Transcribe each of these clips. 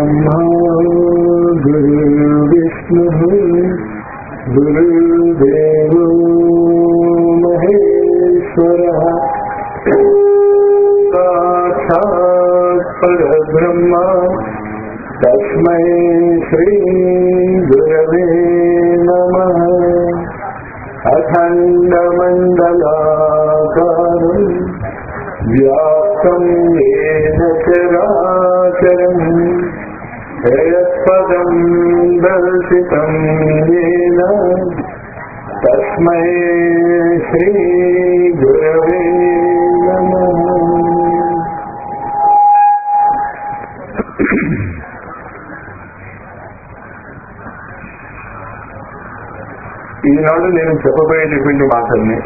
गुरुर्ब्रह्मा गुरुर्विष्णुः गुरुर्देवो महेश्वरः साक्षात् परब्रह्म तस्मै श्रीगुरवे नमः अखण्डमण्डलाकारम् व्याप्तम् येन चराचरम् यत्पदम् दर्शितम् येन तस्मै श्रीगुरवे नमः ఈనాడు నేను చెప్పబోయేటటువంటి మాటల్ని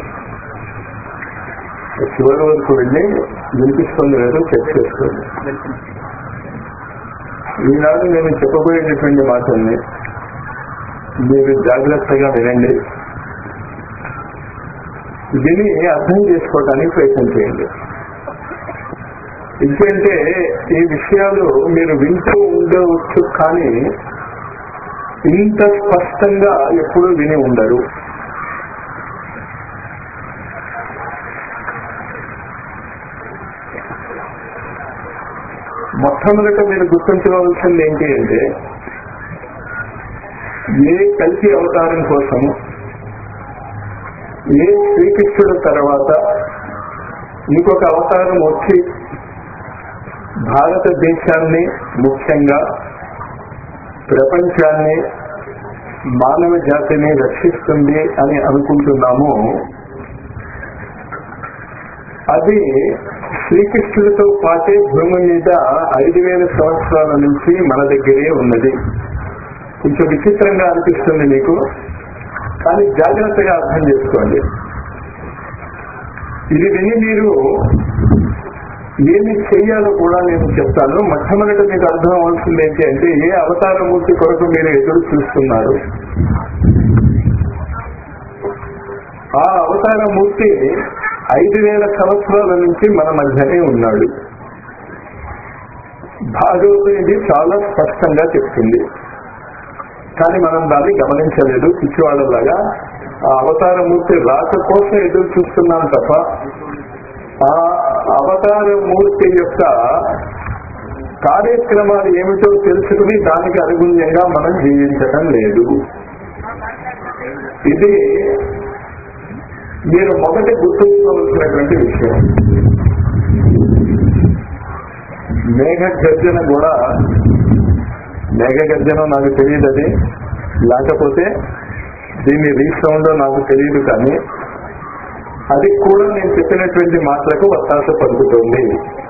చివరి వరకు వెళ్ళి వినిపిస్తుంది లేదో చెక్ చేసుకోండి ఈనాడు నేను చెప్పబోయేటటువంటి మాటల్ని మీరు జాగ్రత్తగా వినండి విని అర్థం చేసుకోవడానికి ప్రయత్నం చేయండి ఎందుకంటే ఈ విషయాలు మీరు వింటూ ఉండవచ్చు కానీ ఇంత స్పష్టంగా ఎప్పుడూ విని ఉండరు మొట్టమొదట మీరు గుర్తుంచుకోవాల్సింది ఏంటి అంటే ఏ కల్కి అవతారం కోసము ఏ శ్రీకృష్ణుడు తర్వాత ఇంకొక అవతారం వచ్చి భారతదేశాన్ని ముఖ్యంగా ప్రపంచాన్ని మానవ జాతిని రక్షిస్తుంది అని అనుకుంటున్నాము అది శ్రీకృష్ణుడితో పాటే భూమి మీద ఐదు వేల సంవత్సరాల నుంచి మన దగ్గరే ఉన్నది కొంచెం విచిత్రంగా అనిపిస్తుంది మీకు కానీ జాగ్రత్తగా అర్థం చేసుకోండి ఇది విని మీరు ఏమి చెయ్యాలో కూడా నేను చెప్తాను మొట్టమొదట మీకు అర్థం అవ్వాల్సింది ఏంటి అంటే ఏ అవతారమూర్తి కొరకు మీరు ఎదురు చూస్తున్నారు ఆ అవతారమూర్తి ఐదు వేల సంవత్సరాల నుంచి మన మధ్యనే ఉన్నాడు భాగవతం ఇది చాలా స్పష్టంగా చెప్తుంది కానీ మనం దాన్ని గమనించలేదు పిచ్చివాళ్ళలాగా ఆ అవతారమూర్తి రాక కోసం ఎదురు చూస్తున్నాం తప్ప ఆ అవతార మూర్తి యొక్క కార్యక్రమాలు ఏమిటో తెలుసుకుని దానికి అనుగుణ్యంగా మనం జీవించటం లేదు ఇది మీరు మొదటి గుర్తుంచుకోవాల్సినటువంటి విషయం మేఘ గర్జన కూడా మేఘ గర్జన నాకు తెలియదు అది లేకపోతే దీన్ని రీసౌండ్ నాకు తెలియదు కానీ అది కూడా నేను చెప్పినటువంటి మాటలకు వత్తాస పలుకుతుంది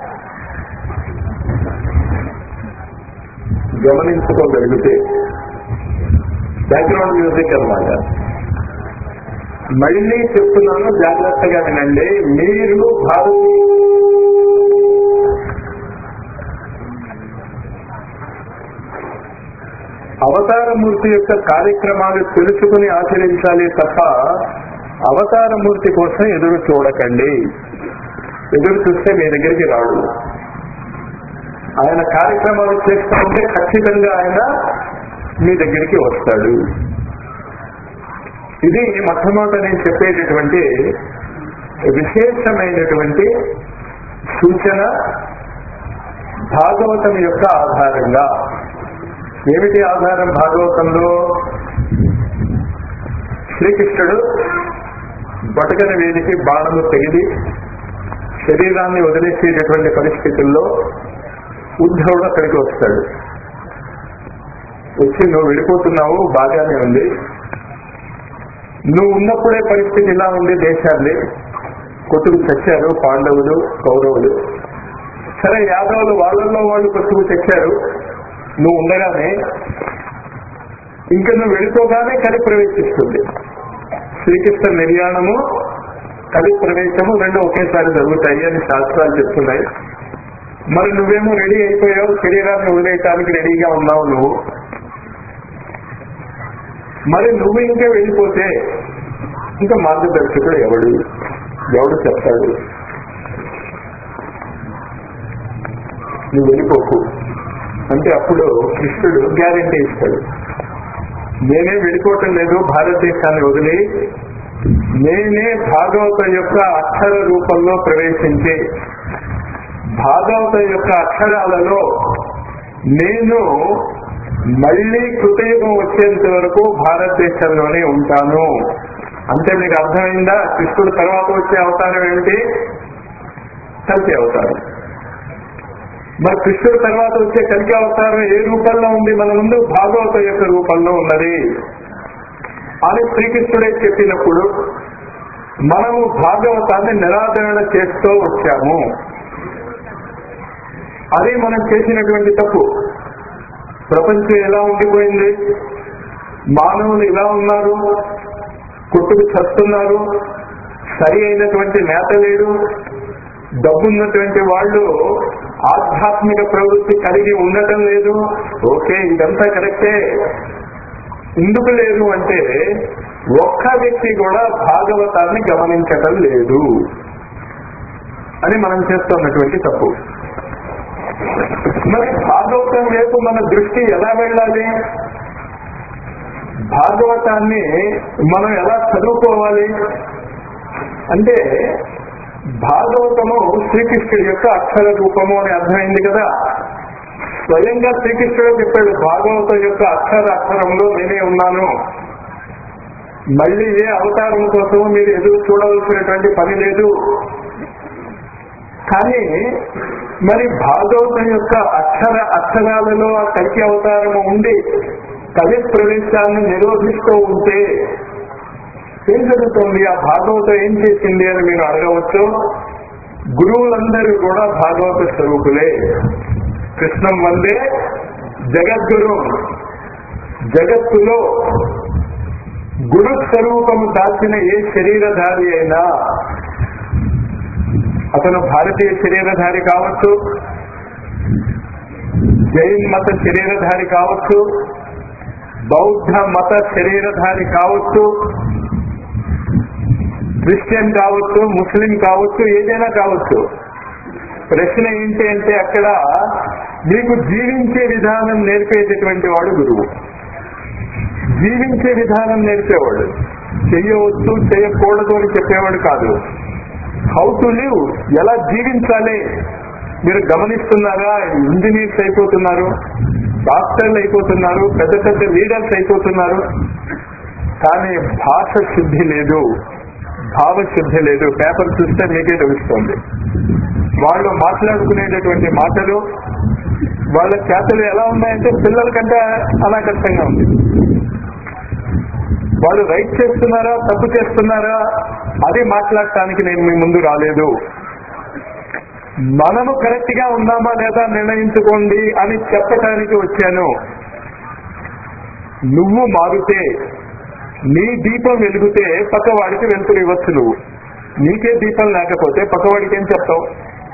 గమనించుకోగలిగితే బ్యాక్గ్రౌండ్ మ్యూజిక్ అనమాట మళ్ళీ చెప్తున్నాను జాగ్రత్తగా వినండి మీరు భారతీయ అవతారమూర్తి యొక్క కార్యక్రమాలు తెలుసుకుని ఆచరించాలి తప్ప అవతారమూర్తి కోసం ఎదురు చూడకండి ఎదురు చూస్తే మీ దగ్గరికి రాడు ఆయన కార్యక్రమాలు చేస్తూ ఉంటే ఖచ్చితంగా ఆయన మీ దగ్గరికి వస్తాడు ఇది మొట్టమొదట నేను చెప్పేటటువంటి విశేషమైనటువంటి సూచన భాగవతం యొక్క ఆధారంగా ఏమిటి ఆధారం భాగవతంలో శ్రీకృష్ణుడు బటకన వేదికి బాణము తెగిలి శరీరాన్ని వదిలేసేటటువంటి పరిస్థితుల్లో ఉద్ధవుడు అక్కడికి వస్తాడు వచ్చి నువ్వు వెళ్ళిపోతున్నావు బాగానే ఉంది నువ్వు ఉన్నప్పుడే పరిస్థితి ఇలా ఉంది దేశాన్ని కొట్టుకు చచ్చారు పాండవులు కౌరవులు సరే యాదవులు వాళ్ళల్లో వాళ్ళు కొట్టుకు చచ్చారు నువ్వు ఉండగానే ఇంకా నువ్వు వెళ్ళిపోగానే కలి ప్రవేశిస్తుంది శ్రీకృష్ణ నిర్యాణము కలి ప్రవేశము రెండు ఒకేసారి జరుగుతాయి అని శాస్త్రాలు చెప్తున్నాయి మరి నువ్వేమో రెడీ అయిపోయావు శరీరాన్ని వదిలేయటానికి రెడీగా ఉన్నావు నువ్వు మరి నువ్వు ఇంకా వెళ్ళిపోతే ఇంకా మార్గదర్శకుడు ఎవడు ఎవడు చెప్తాడు నువ్వు వెళ్ళిపోకు అంటే అప్పుడు కృష్ణుడు గ్యారంటీ ఇస్తాడు నేనే వెళ్ళిపోవటం లేదు భారతదేశాన్ని వదిలి నేనే భాగవత యొక్క అక్షర రూపంలో ప్రవేశించి భాగవత యొక్క అక్షరాలలో నేను మళ్ళీ కృతయుగం వచ్చేంత వరకు భారతదేశంలోనే ఉంటాను అంటే మీకు అర్థమైందా కృష్ణుడు తర్వాత వచ్చే అవతారం ఏమిటి కలిసి అవతారం మరి కృష్ణుడు తర్వాత వచ్చే కలికి అవతారం ఏ రూపంలో ఉంది మన ముందు భాగవత యొక్క రూపంలో ఉన్నది అని శ్రీకృష్ణుడే చెప్పినప్పుడు మనము భాగవతాన్ని నిరాదరణ చేస్తూ వచ్చాము అది మనం చేసినటువంటి తప్పు ప్రపంచం ఎలా ఉండిపోయింది మానవులు ఇలా ఉన్నారు కొట్టుకు చస్తున్నారు సరి అయినటువంటి నేత లేడు డబ్బున్నటువంటి వాళ్ళు ఆధ్యాత్మిక ప్రవృత్తి కలిగి ఉండటం లేదు ఓకే ఇదంతా కరెక్టే ఎందుకు లేదు అంటే ఒక్క వ్యక్తి కూడా భాగవతాన్ని గమనించటం లేదు అని మనం చేస్తున్నటువంటి తప్పు మరి భాగవతం వైపు మన దృష్టి ఎలా వెళ్ళాలి భాగవతాన్ని మనం ఎలా చదువుకోవాలి అంటే భాగవతము శ్రీకృష్ణుడి యొక్క అక్షర రూపము అని అర్థమైంది కదా స్వయంగా శ్రీకృష్ణుడు చెప్పాడు భాగవతం యొక్క అక్షర అక్షరంలో నేనే ఉన్నాను మళ్ళీ ఏ అవతారం కోసము మీరు ఎదురు చూడవలసినటువంటి పని లేదు కానీ మరి భాగవతం యొక్క అక్షర అక్షరాలలో ఆ కలికి అవతారము ఉండి కవి ప్రవేశాన్ని నిరోధిస్తూ ఉంటే ఏం జరుగుతుంది ఆ భాగవతం ఏం చేసింది అని మీరు అడగవచ్చు గురువులందరూ కూడా భాగవత స్వరూపులే కృష్ణం వందే జగద్గురు జగత్తులో గురు స్వరూపము దాల్చిన ఏ శరీరధారి అయినా అతను భారతీయ శరీరధారి కావచ్చు జైన్ మత శరీరధారి కావచ్చు బౌద్ధ మత శరీరధారి కావచ్చు క్రిస్టియన్ కావచ్చు ముస్లిం కావచ్చు ఏదైనా కావచ్చు ప్రశ్న ఏంటి అంటే అక్కడ మీకు జీవించే విధానం నేర్పేటటువంటి వాడు గురువు జీవించే విధానం నేర్పేవాడు చెయ్యవచ్చు చేయకూడదు అని చెప్పేవాడు కాదు హౌ టు లివ్ ఎలా జీవించాలి మీరు గమనిస్తున్నారా ఇంజనీర్స్ అయిపోతున్నారు డాక్టర్లు అయిపోతున్నారు పెద్ద పెద్ద లీడర్స్ అయిపోతున్నారు కానీ భాష శుద్ధి లేదు భావశుద్ధి లేదు పేపర్ చూస్తే మీకే తెలుస్తుంది వాళ్ళు మాట్లాడుకునేటటువంటి మాటలు వాళ్ళ చేతలు ఎలా ఉన్నాయంటే పిల్లల కంటే అనాకష్టంగా ఉంది వాళ్ళు రైట్ చేస్తున్నారా తప్పు చేస్తున్నారా అది మాట్లాడటానికి నేను మీ ముందు రాలేదు మనము కరెక్ట్ గా ఉన్నామా లేదా నిర్ణయించుకోండి అని చెప్పటానికి వచ్చాను నువ్వు మారితే నీ దీపం వెలిగితే పక్కవాడికి వెలుతురు ఇవ్వచ్చు నువ్వు నీకే దీపం లేకపోతే పక్కవాడికి ఏం చెప్తావు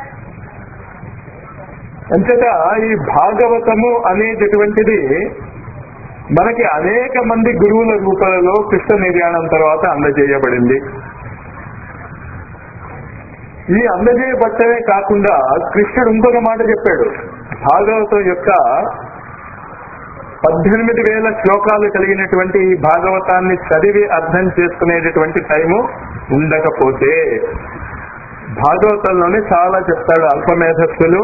అంతట ఈ భాగవతము అనేటటువంటిది మనకి అనేక మంది గురువుల రూపాలలో కృష్ణ నిర్యాణం తర్వాత అందజేయబడింది ఈ అందజేయబట్టమే కాకుండా కృష్ణుడు ఇంకొక మాట చెప్పాడు భాగవతం యొక్క పద్దెనిమిది వేల శ్లోకాలు కలిగినటువంటి ఈ భాగవతాన్ని చదివి అర్థం చేసుకునేటటువంటి టైము ఉండకపోతే భాగవతంలోనే చాలా చెప్తాడు అల్పమేధస్సులు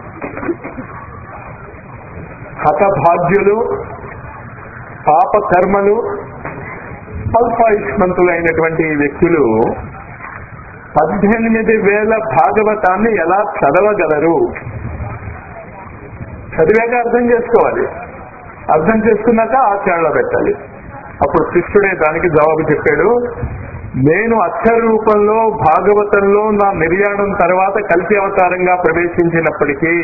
హతభాగ్యులు పాప కర్మలు అల్పాయుష్మంతులైనటువంటి ఈ వ్యక్తులు పద్దెనిమిది వేల భాగవతాన్ని ఎలా చదవగలరు చదివాక అర్థం చేసుకోవాలి అర్థం చేసుకున్నాక ఆచరణలో పెట్టాలి అప్పుడు కృష్ణుడే దానికి జవాబు చెప్పాడు నేను అక్షర రూపంలో భాగవతంలో నా నిర్యాణం తర్వాత కలిసి అవతారంగా ప్రవేశించినప్పటికీ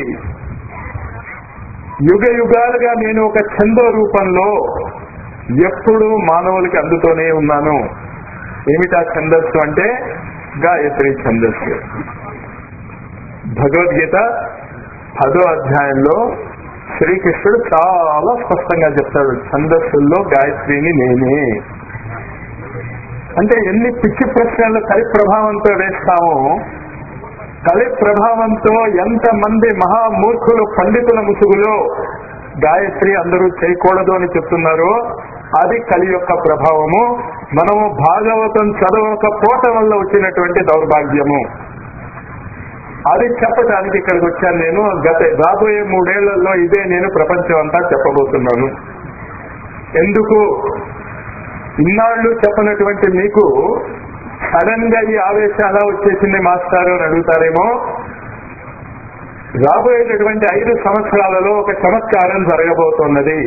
యుగ యుగాలుగా నేను ఒక ఛందో రూపంలో ఎప్పుడు మానవులకి అందుతూనే ఉన్నాను ఏమిటా ఛందస్సు అంటే గాయత్రి ఛందస్సు భగవద్గీత పదో అధ్యాయంలో శ్రీకృష్ణుడు చాలా స్పష్టంగా చెప్తాడు ఛందస్సుల్లో గాయత్రిని నేనే అంటే ఎన్ని పిచ్చి ప్రశ్నలు కలి ప్రభావంతో వేస్తామో కలి ప్రభావంతో ఎంతమంది మహామూర్ఖులు పండితుల ముసుగులో గాయత్రి అందరూ చేయకూడదు అని చెప్తున్నారో అది కలి యొక్క ప్రభావము మనము భాగవతం చదవకపోవటం వల్ల వచ్చినటువంటి దౌర్భాగ్యము అది చెప్పడానికి ఇక్కడికి వచ్చాను నేను గత రాబోయే మూడేళ్లలో ఇదే నేను ప్రపంచం అంతా చెప్పబోతున్నాను ఎందుకు ఇన్నాళ్ళు చెప్పనటువంటి మీకు సడన్ గా ఈ ఆవేశం ఎలా వచ్చేసింది మాస్టారు అని అడుగుతారేమో రాబోయేటటువంటి ఐదు సంవత్సరాలలో ఒక చమత్కారం జరగబోతున్నది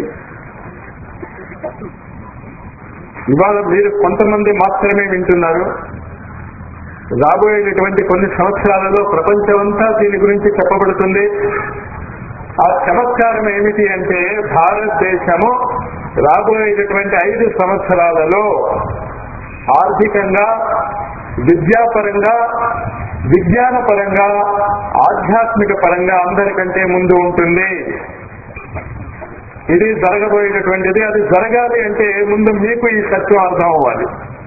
ఇవాళ మీరు కొంతమంది మాత్రమే వింటున్నారు రాబోయేటటువంటి కొన్ని సంవత్సరాలలో ప్రపంచం అంతా దీని గురించి చెప్పబడుతుంది ఆ చమత్కారం ఏమిటి అంటే భారతదేశము రాబోయేటటువంటి ఐదు సంవత్సరాలలో ఆర్థికంగా విద్యాపరంగా విజ్ఞాన పరంగా ఆధ్యాత్మిక పరంగా అందరికంటే ముందు ఉంటుంది ఇది జరగబోయేటటువంటిది అది జరగాలి అంటే ముందు మీకు ఈ సత్యం అర్థం అవ్వాలి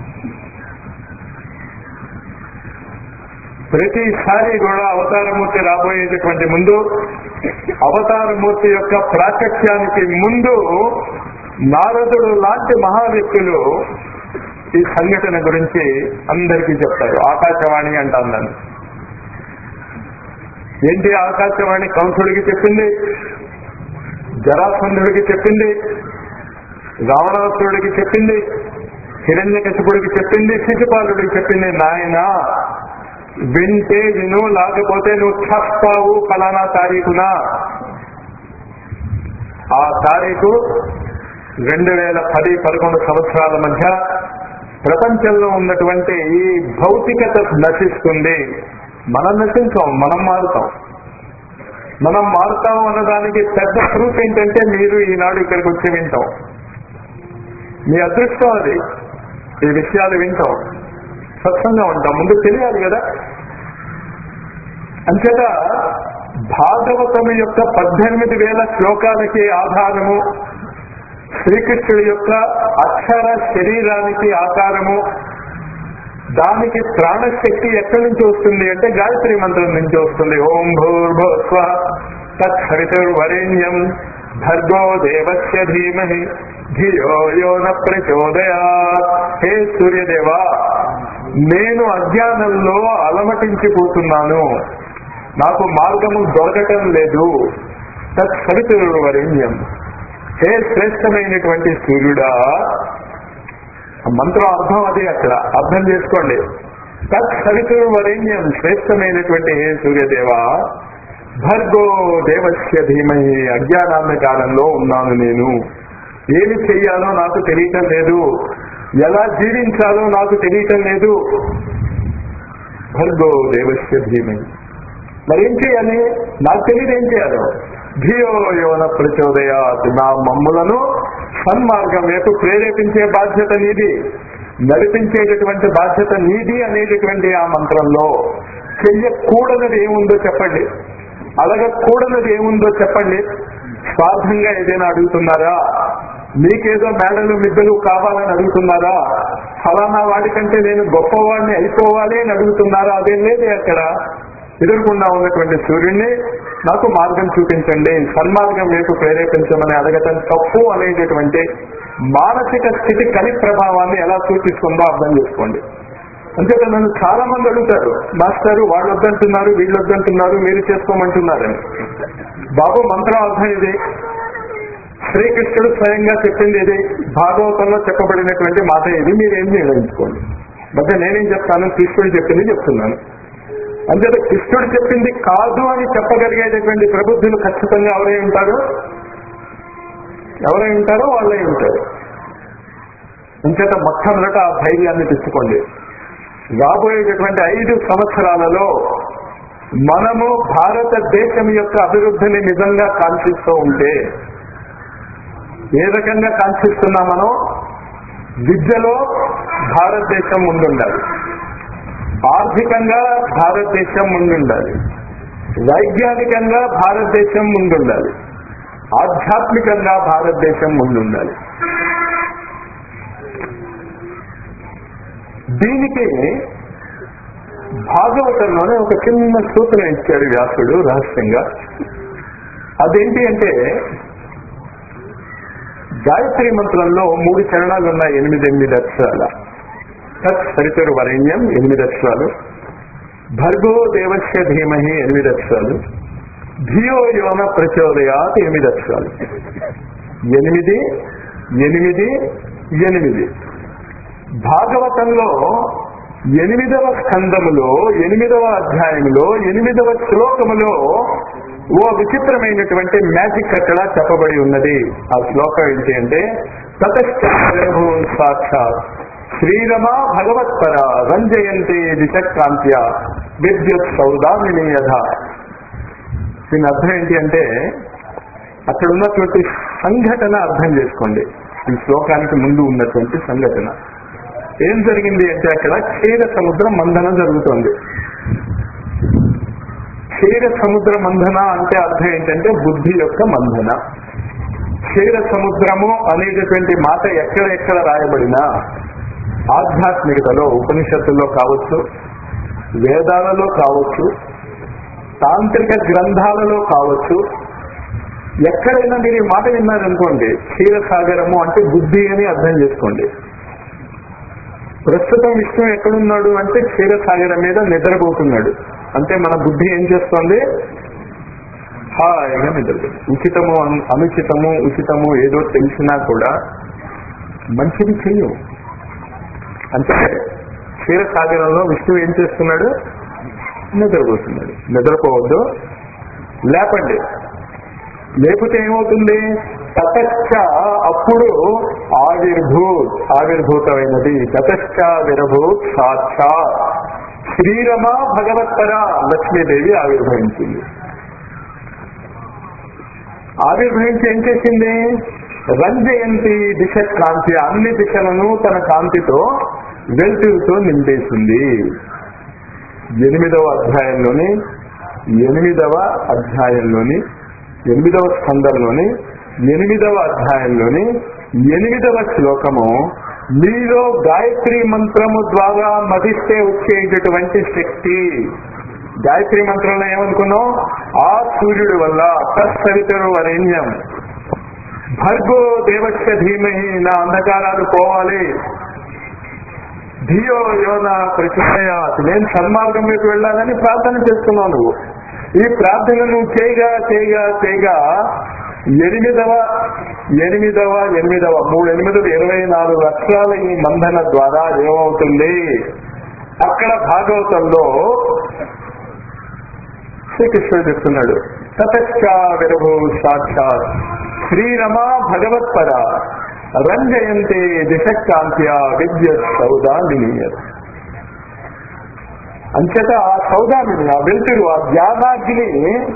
ప్రతిసారి కూడా అవతారమూర్తి రాబోయేటటువంటి ముందు అవతారమూర్తి యొక్క ప్రాకట్యానికి ముందు నారదుడు లాంటి మహా వ్యక్తులు ఈ సంఘటన గురించి అందరికీ చెప్తారు ఆకాశవాణి అంటాను నన్ను ఏంటి ఆకాశవాణి కంసుడికి చెప్పింది జరాసంధుడికి చెప్పింది రావణాసురుడికి చెప్పింది హిరణ్యకశిపుడికి చెప్పింది శిశుపాలుడికి చెప్పింది నాయన వింటే విను లేకపోతే నువ్వు చస్తావు ఫలానా తారీఖున ఆ తారీఖు రెండు వేల పది పదకొండు సంవత్సరాల మధ్య ప్రపంచంలో ఉన్నటువంటి ఈ భౌతికత నశిస్తుంది మనం నశించాం మనం మారుతాం మనం మారుతాం అన్నదానికి పెద్ద ప్రూఫ్ ఏంటంటే మీరు ఈనాడు ఇక్కడికి వచ్చి వింటాం మీ అదృష్టం అది ఈ విషయాలు వింటాం స్వచ్ఛంగా ఉంటాం ముందు తెలియాలి కదా అంచేత భాగవతం యొక్క పద్దెనిమిది వేల శ్లోకాలకి ఆధారము శ్రీకృష్ణుడి యొక్క అక్షర శరీరానికి ఆకారము దానికి ప్రాణశక్తి ఎక్కడి నుంచి వస్తుంది అంటే గాయత్రి మంత్రం నుంచి వస్తుంది ఓం భూర్భుస్వ తత్సవితుర్వరేణ్యం భర్గో దేవస్య ధీమహి ధియో యో న ప్రచోదయా హే సూర్యదేవా నేను అజ్ఞానంలో అలమటించిపోతున్నాను నాకు మార్గము దొరకటం లేదు తత్సవితుర్వరేణ్యం హే శ్రేష్టమైనటువంటి సూర్యుడా మంత్రం అర్థం అదే అక్కడ అర్థం చేసుకోండి తత్ సవితురు వరేణ్యం శ్రేష్టమైనటువంటి హే సూర్యదేవ భర్గో దేవస్య ధీమహి అజ్ఞానాన్న కాలంలో ఉన్నాను నేను ఏమి చెయ్యాలో నాకు తెలియటం లేదు ఎలా జీవించాలో నాకు తెలియటం లేదు భర్గో దేవస్య ధీమహి మరేం చేయాలి నాకు తెలియదు ఏం చేయాలో ధియో యోన ప్రచోదయాత్ నా మమ్ములను సన్మార్గం వైపు ప్రేరేపించే బాధ్యత నీది నడిపించేటటువంటి బాధ్యత నీది అనేటటువంటి ఆ మంత్రంలో చెయ్యకూడనిది ఏముందో చెప్పండి అడగకూడనిది ఏముందో చెప్పండి స్వార్థంగా ఏదైనా అడుగుతున్నారా మీకేదో మేడలు మిద్దలు కావాలని అడుగుతున్నారా ఫలానా వాడికంటే నేను గొప్పవాడిని అయిపోవాలి అని అడుగుతున్నారా అదేం లేదు అక్కడ ఎదుర్కొన్నా ఉన్నటువంటి సూర్యుడిని నాకు మార్గం చూపించండి సన్మార్గం వైపు ప్రేరేపించమని అడగటం తప్పు అనేటటువంటి మానసిక స్థితి కలి ప్రభావాన్ని ఎలా సూచిస్తుందో అర్థం చేసుకోండి అంతేకా నన్ను చాలా మంది అడుగుతారు మాస్టారు వాళ్ళు వద్దంటున్నారు వీళ్ళు వద్దంటున్నారు మీరు చేసుకోమంటున్నారని బాబు మంత్రం అర్థం ఇది శ్రీకృష్ణుడు స్వయంగా చెప్పింది ఇది భాగవతంలో చెప్పబడినటువంటి మాట ఇది మీరు ఏం నిర్ణయించుకోండి మధ్య నేనేం చెప్తాను కృష్ణుడు చెప్పింది చెప్తున్నాను అంతేత కృష్ణుడు చెప్పింది కాదు అని చెప్పగలిగేటటువంటి ప్రబుద్ధులు ఖచ్చితంగా ఎవరై ఉంటారు ఎవరై ఉంటారో వాళ్ళే ఉంటారు అంచేత మొట్టమొదట ఆ ధైర్యాన్ని తెచ్చుకోండి రాబోయేటటువంటి ఐదు సంవత్సరాలలో మనము భారతదేశం యొక్క అభివృద్ధిని నిజంగా కాంక్షిస్తూ ఉంటే ఏ రకంగా కాంక్షిస్తున్నా మనం విద్యలో భారతదేశం ముందుండాలి ఆర్థికంగా భారతదేశం ముందుండాలి వైజ్ఞానికంగా భారతదేశం ముందుండాలి ఆధ్యాత్మికంగా భారతదేశం ముందుండాలి దీనికి భాగవతంలోనే ఒక చిన్న సూత్రం ఇచ్చాడు వ్యాసుడు రహస్యంగా అదేంటి అంటే గాయత్రి మంత్రంలో మూడు చరణాలు ఉన్నాయి ఎనిమిది ఎనిమిది అక్షరాల తత్ సరితరు వరేణ్యం ఎనిమిది అక్షరాలు భర్గో దేవస్య ధీమహి ఎనిమిది అక్షరాలు ధియో యోన ప్రచోదయాత్ ఎనిమిది అక్షరాలు ఎనిమిది ఎనిమిది ఎనిమిది భాగవతంలో ఎనిమిదవ స్కందములో ఎనిమిదవ అధ్యాయములో ఎనిమిదవ శ్లోకములో ఓ విచిత్రమైనటువంటి మ్యాజిక్ అక్కడ చెప్పబడి ఉన్నది ఆ శ్లోకం ఏంటి అంటే తతశ్చూ సాక్షాత్ శ్రీరమ భగవత్పర రంజయంతి దిశక్రాంత్య విద్యుత్ సౌదామిని యథ దీని అర్థం ఏంటి అంటే అక్కడ ఉన్నటువంటి సంఘటన అర్థం చేసుకోండి ఈ శ్లోకానికి ముందు ఉన్నటువంటి సంఘటన ఏం జరిగింది అంటే అక్కడ క్షీర సముద్ర మంథనం జరుగుతోంది క్షీర సముద్ర మంథన అంటే అర్థం ఏంటంటే బుద్ధి యొక్క మంథన క్షీర సముద్రము అనేటటువంటి మాట ఎక్కడ ఎక్కడ రాయబడినా ఆధ్యాత్మికతలో ఉపనిషత్తుల్లో కావచ్చు వేదాలలో కావచ్చు తాంత్రిక గ్రంథాలలో కావచ్చు ఎక్కడైనా మీరు ఈ మాట విన్నారనుకోండి క్షీరసాగరము అంటే బుద్ధి అని అర్థం చేసుకోండి ప్రస్తుతం విష్ణు ఎక్కడున్నాడు అంటే క్షీరసాగరం మీద నిద్రపోతున్నాడు అంటే మన బుద్ధి ఏం చేస్తోంది హాయిగా నిద్రపోతుంది ఉచితము అను- అనుచితము ఉచితము ఏదో తెలిసినా కూడా మంచిది చెయ్యవు అంటే క్షీరసాగరంలో విష్ణువు ఏం చేస్తున్నాడు నిద్రపోతున్నాడు నిద్రపోవద్దు లేపండి లేకపోతే ఏమవుతుంది తతశ్చ అప్పుడు ఆవిర్భూత్ ఆవిర్భూతమైనది తతశ్చ విరభూత్ సాక్షాత్ శ్రీరమ భగవత్తర లక్ష్మీదేవి ఆవిర్భవించింది ఆవిర్భవించి ఏం చేసింది రంజయంతి దిశ కాంతి అన్ని దిశలను తన కాంతితో వెలుతురుతో నింపేసింది ఎనిమిదవ అధ్యాయంలోని ఎనిమిదవ అధ్యాయంలోని ఎనిమిదవ స్కందంలోని ఎనిమిదవ అధ్యాయంలోని ఎనిమిదవ శ్లోకము మీలో గాయత్రి మంత్రము ద్వారా మదిస్తే వచ్చేటటువంటి శక్తి గాయత్రి మంత్రంలో ఏమనుకున్నాం ఆ సూర్యుడి వల్ల తత్సవితరు వరేణ్యం భర్గో దేవస్య ధీమహి నా అంధకారాలు పోవాలి ధియో యోన ప్రచోదయాత్ నేను సన్మార్గంలోకి వెళ్ళాలని ప్రార్థన చేస్తున్నావు నువ్వు ఈ ప్రార్థన నువ్వు చేయగా చేయగా చేయగా ఎనిమిదవ ఎనిమిదవ ఎనిమిదవ మూడు ఎనిమిదవ ఇరవై నాలుగు అక్షరాల ఈ మంధన ద్వారా ఏమవుతుంది అక్కడ భాగవతంలో శ్రీకృష్ణుడు చెప్తున్నాడు తతశ్చా విరభు సాక్షాత్ శ్రీరమ భగవత్పర రంజయంతే దిశకాంత్య విద్యుత్ సౌదామిని అంచేత ఆ సౌదామిని ఆ వెలుతురు ఆ జ్ఞానాగ్ని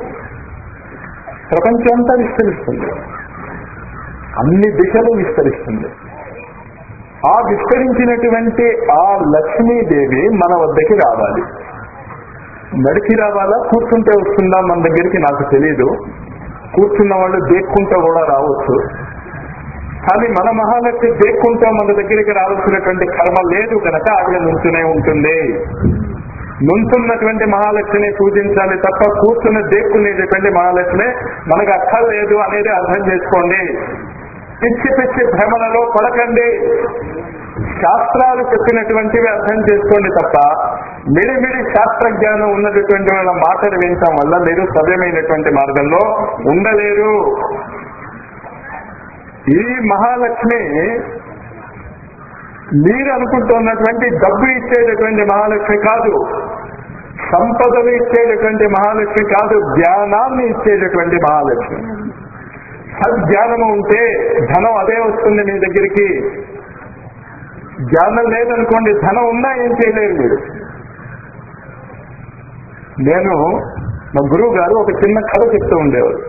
ప్రపంచం అంతా విస్తరిస్తుంది అన్ని దిశలు విస్తరిస్తుంది ఆ విస్తరించినటువంటి ఆ లక్ష్మీదేవి మన వద్దకి రావాలి నడిచి రావాలా కూర్చుంటే వస్తుందా మన దగ్గరికి నాకు తెలియదు కూర్చున్న వాళ్ళు దేక్కుంటూ కూడా రావచ్చు కానీ మన మహాలక్ష్మి దేక్కుంటూ మన దగ్గరికి రావాల్సినటువంటి కర్మ లేదు కనుక ఆవిడ నుంచునే ఉంటుంది నుంచున్నటువంటి మహాలక్ష్మిని పూజించాలి తప్ప కూర్చుని దేక్కునేటటువంటి మహాలక్ష్మి మనకు అక్కర్లేదు అనేది అర్థం చేసుకోండి పిచ్చి పిచ్చి భ్రమలలో పడకండి శాస్త్రాలు చెప్పినటువంటివి అర్థం చేసుకోండి తప్ప మిడిమిడి శాస్త్ర జ్ఞానం ఉన్నటువంటి వాళ్ళ మాటలు వినటం వల్ల మీరు సవ్యమైనటువంటి మార్గంలో ఉండలేరు ఈ మహాలక్ష్మి మీరు అనుకుంటున్నటువంటి డబ్బు ఇచ్చేటటువంటి మహాలక్ష్మి కాదు సంపదలు ఇచ్చేటటువంటి మహాలక్ష్మి కాదు జ్ఞానాన్ని ఇచ్చేటటువంటి మహాలక్ష్మి సజ్ఞానము ఉంటే ధనం అదే వస్తుంది మీ దగ్గరికి జ్ఞానం లేదనుకోండి ధనం ఉన్నా ఏం చేయలేరు మీరు నేను మా గురువు గారు ఒక చిన్న కథ చెప్తూ ఉండేవారు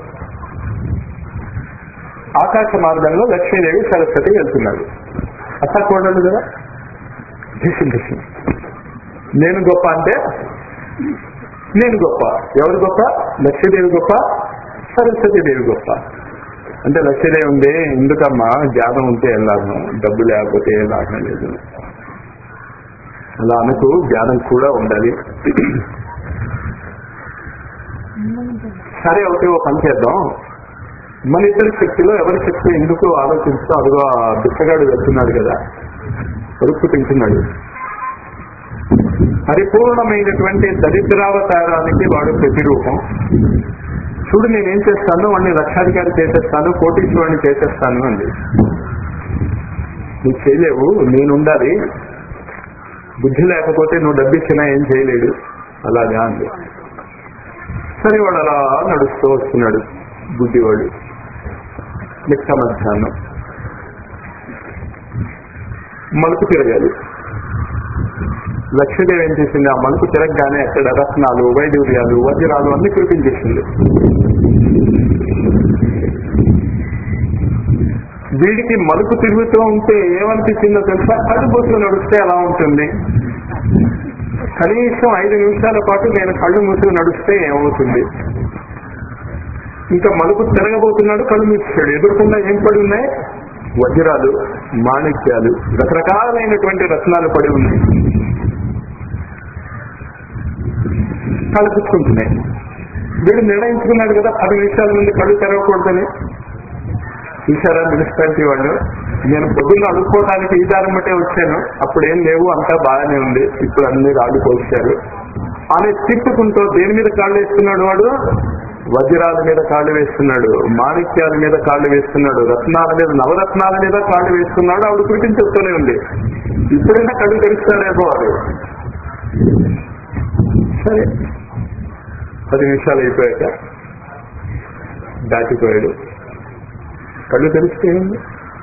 ఆకాశ మార్గంలో లక్ష్మీదేవి సరస్వతి వెళ్తున్నారు అత్తకూడదు కదా ఢిసి ఢిసి నేను గొప్ప అంటే నేను గొప్ప ఎవరు గొప్ప లక్ష్మీదేవి గొప్ప సరస్వతి దేవి గొప్ప అంటే లక్ష్మీదేవి ఉంది ఎందుకమ్మా జ్ఞానం ఉంటే ఏం లాభం డబ్బు లేకపోతే ఏం లాభం లేదు అలా అనుకు జ్ఞానం కూడా ఉండాలి సరే ఒకటి ఓ పని చేద్దాం మన ఇద్దరి శక్తిలో ఎవరి శక్తి ఎందుకు ఆలోచిస్తూ అదిగో ఆ బిచ్చగాడు వెళ్తున్నాడు కదా కొడుకు తింటున్నాడు పరిపూర్ణమైనటువంటి దరిద్రావతారానికి వాడు ప్రతిరూపం చూడు నేనేం చేస్తాను వాడిని లక్షాధికారి చేసేస్తాను కోటీశ్వరుని చేసేస్తాను అంది నువ్వు చేయలేవు నేనుండాలి బుద్ధి లేకపోతే నువ్వు డబ్బిచ్చినా ఏం చేయలేడు అలాగా అంది సరే వాడు అలా నడుస్తూ వస్తున్నాడు బుద్ధివాడు మిట్ట మధ్యాహ్నం మలుపు తిరగాలి లక్ష్మీదేవి ఏం చేసింది ఆ మలుపు తిరగగానే అక్కడ రత్నాలు వైడూర్యాలు వజ్రాలు అన్ని చూపించేసింది వీడికి మలుపు తిరుగుతూ ఉంటే ఏమనిపించిందో తెలుసా కళ్ళు మూసుకుని నడిస్తే ఎలా ఉంటుంది కనీసం ఐదు నిమిషాల పాటు నేను కళ్ళు మూసుకుని నడిస్తే ఏమవుతుంది ఇంకా మలుపు తిరగబోతున్నాడు కళ్ళు మూసాడు ఎదుర్కొన్నా ఏం పడి ఉన్నాయి వజ్రాలు మాణిక్యాలు రకరకాలైనటువంటి రత్నాలు పడి ఉన్నాయి కళ్ళు పుచ్చుకుంటున్నాయి వీడు నిర్ణయించుకున్నాడు కదా పది నిమిషాల ముందు కళ్ళు తెరవకూడదని చూసారా మున్సిపాలిటీ వాళ్ళు నేను పొద్దున్న అడుక్కోవడానికి ఈ దారం బట్టే వచ్చాను అప్పుడు ఏం లేవు అంతా బాగానే ఉంది ఇప్పుడు అన్ని రాళ్ళు పోసారు అని తిట్టుకుంటూ దేని మీద కాళ్ళు వేస్తున్నాడు వాడు వజ్రాల మీద కాళ్ళు వేస్తున్నాడు మాణిక్యాల మీద కాళ్ళు వేస్తున్నాడు రత్నాల మీద నవరత్నాల మీద కాళ్ళు వేస్తున్నాడు ఆవిడ కురిపించేస్తూనే ఉంది ఇప్పుడైనా కళ్ళు తెరుస్తాడేమో వాడు సరే పది నిమిషాలు అయిపోయాక దాటిపోయాడు కళ్ళు తెలిస్తే ఏముంది?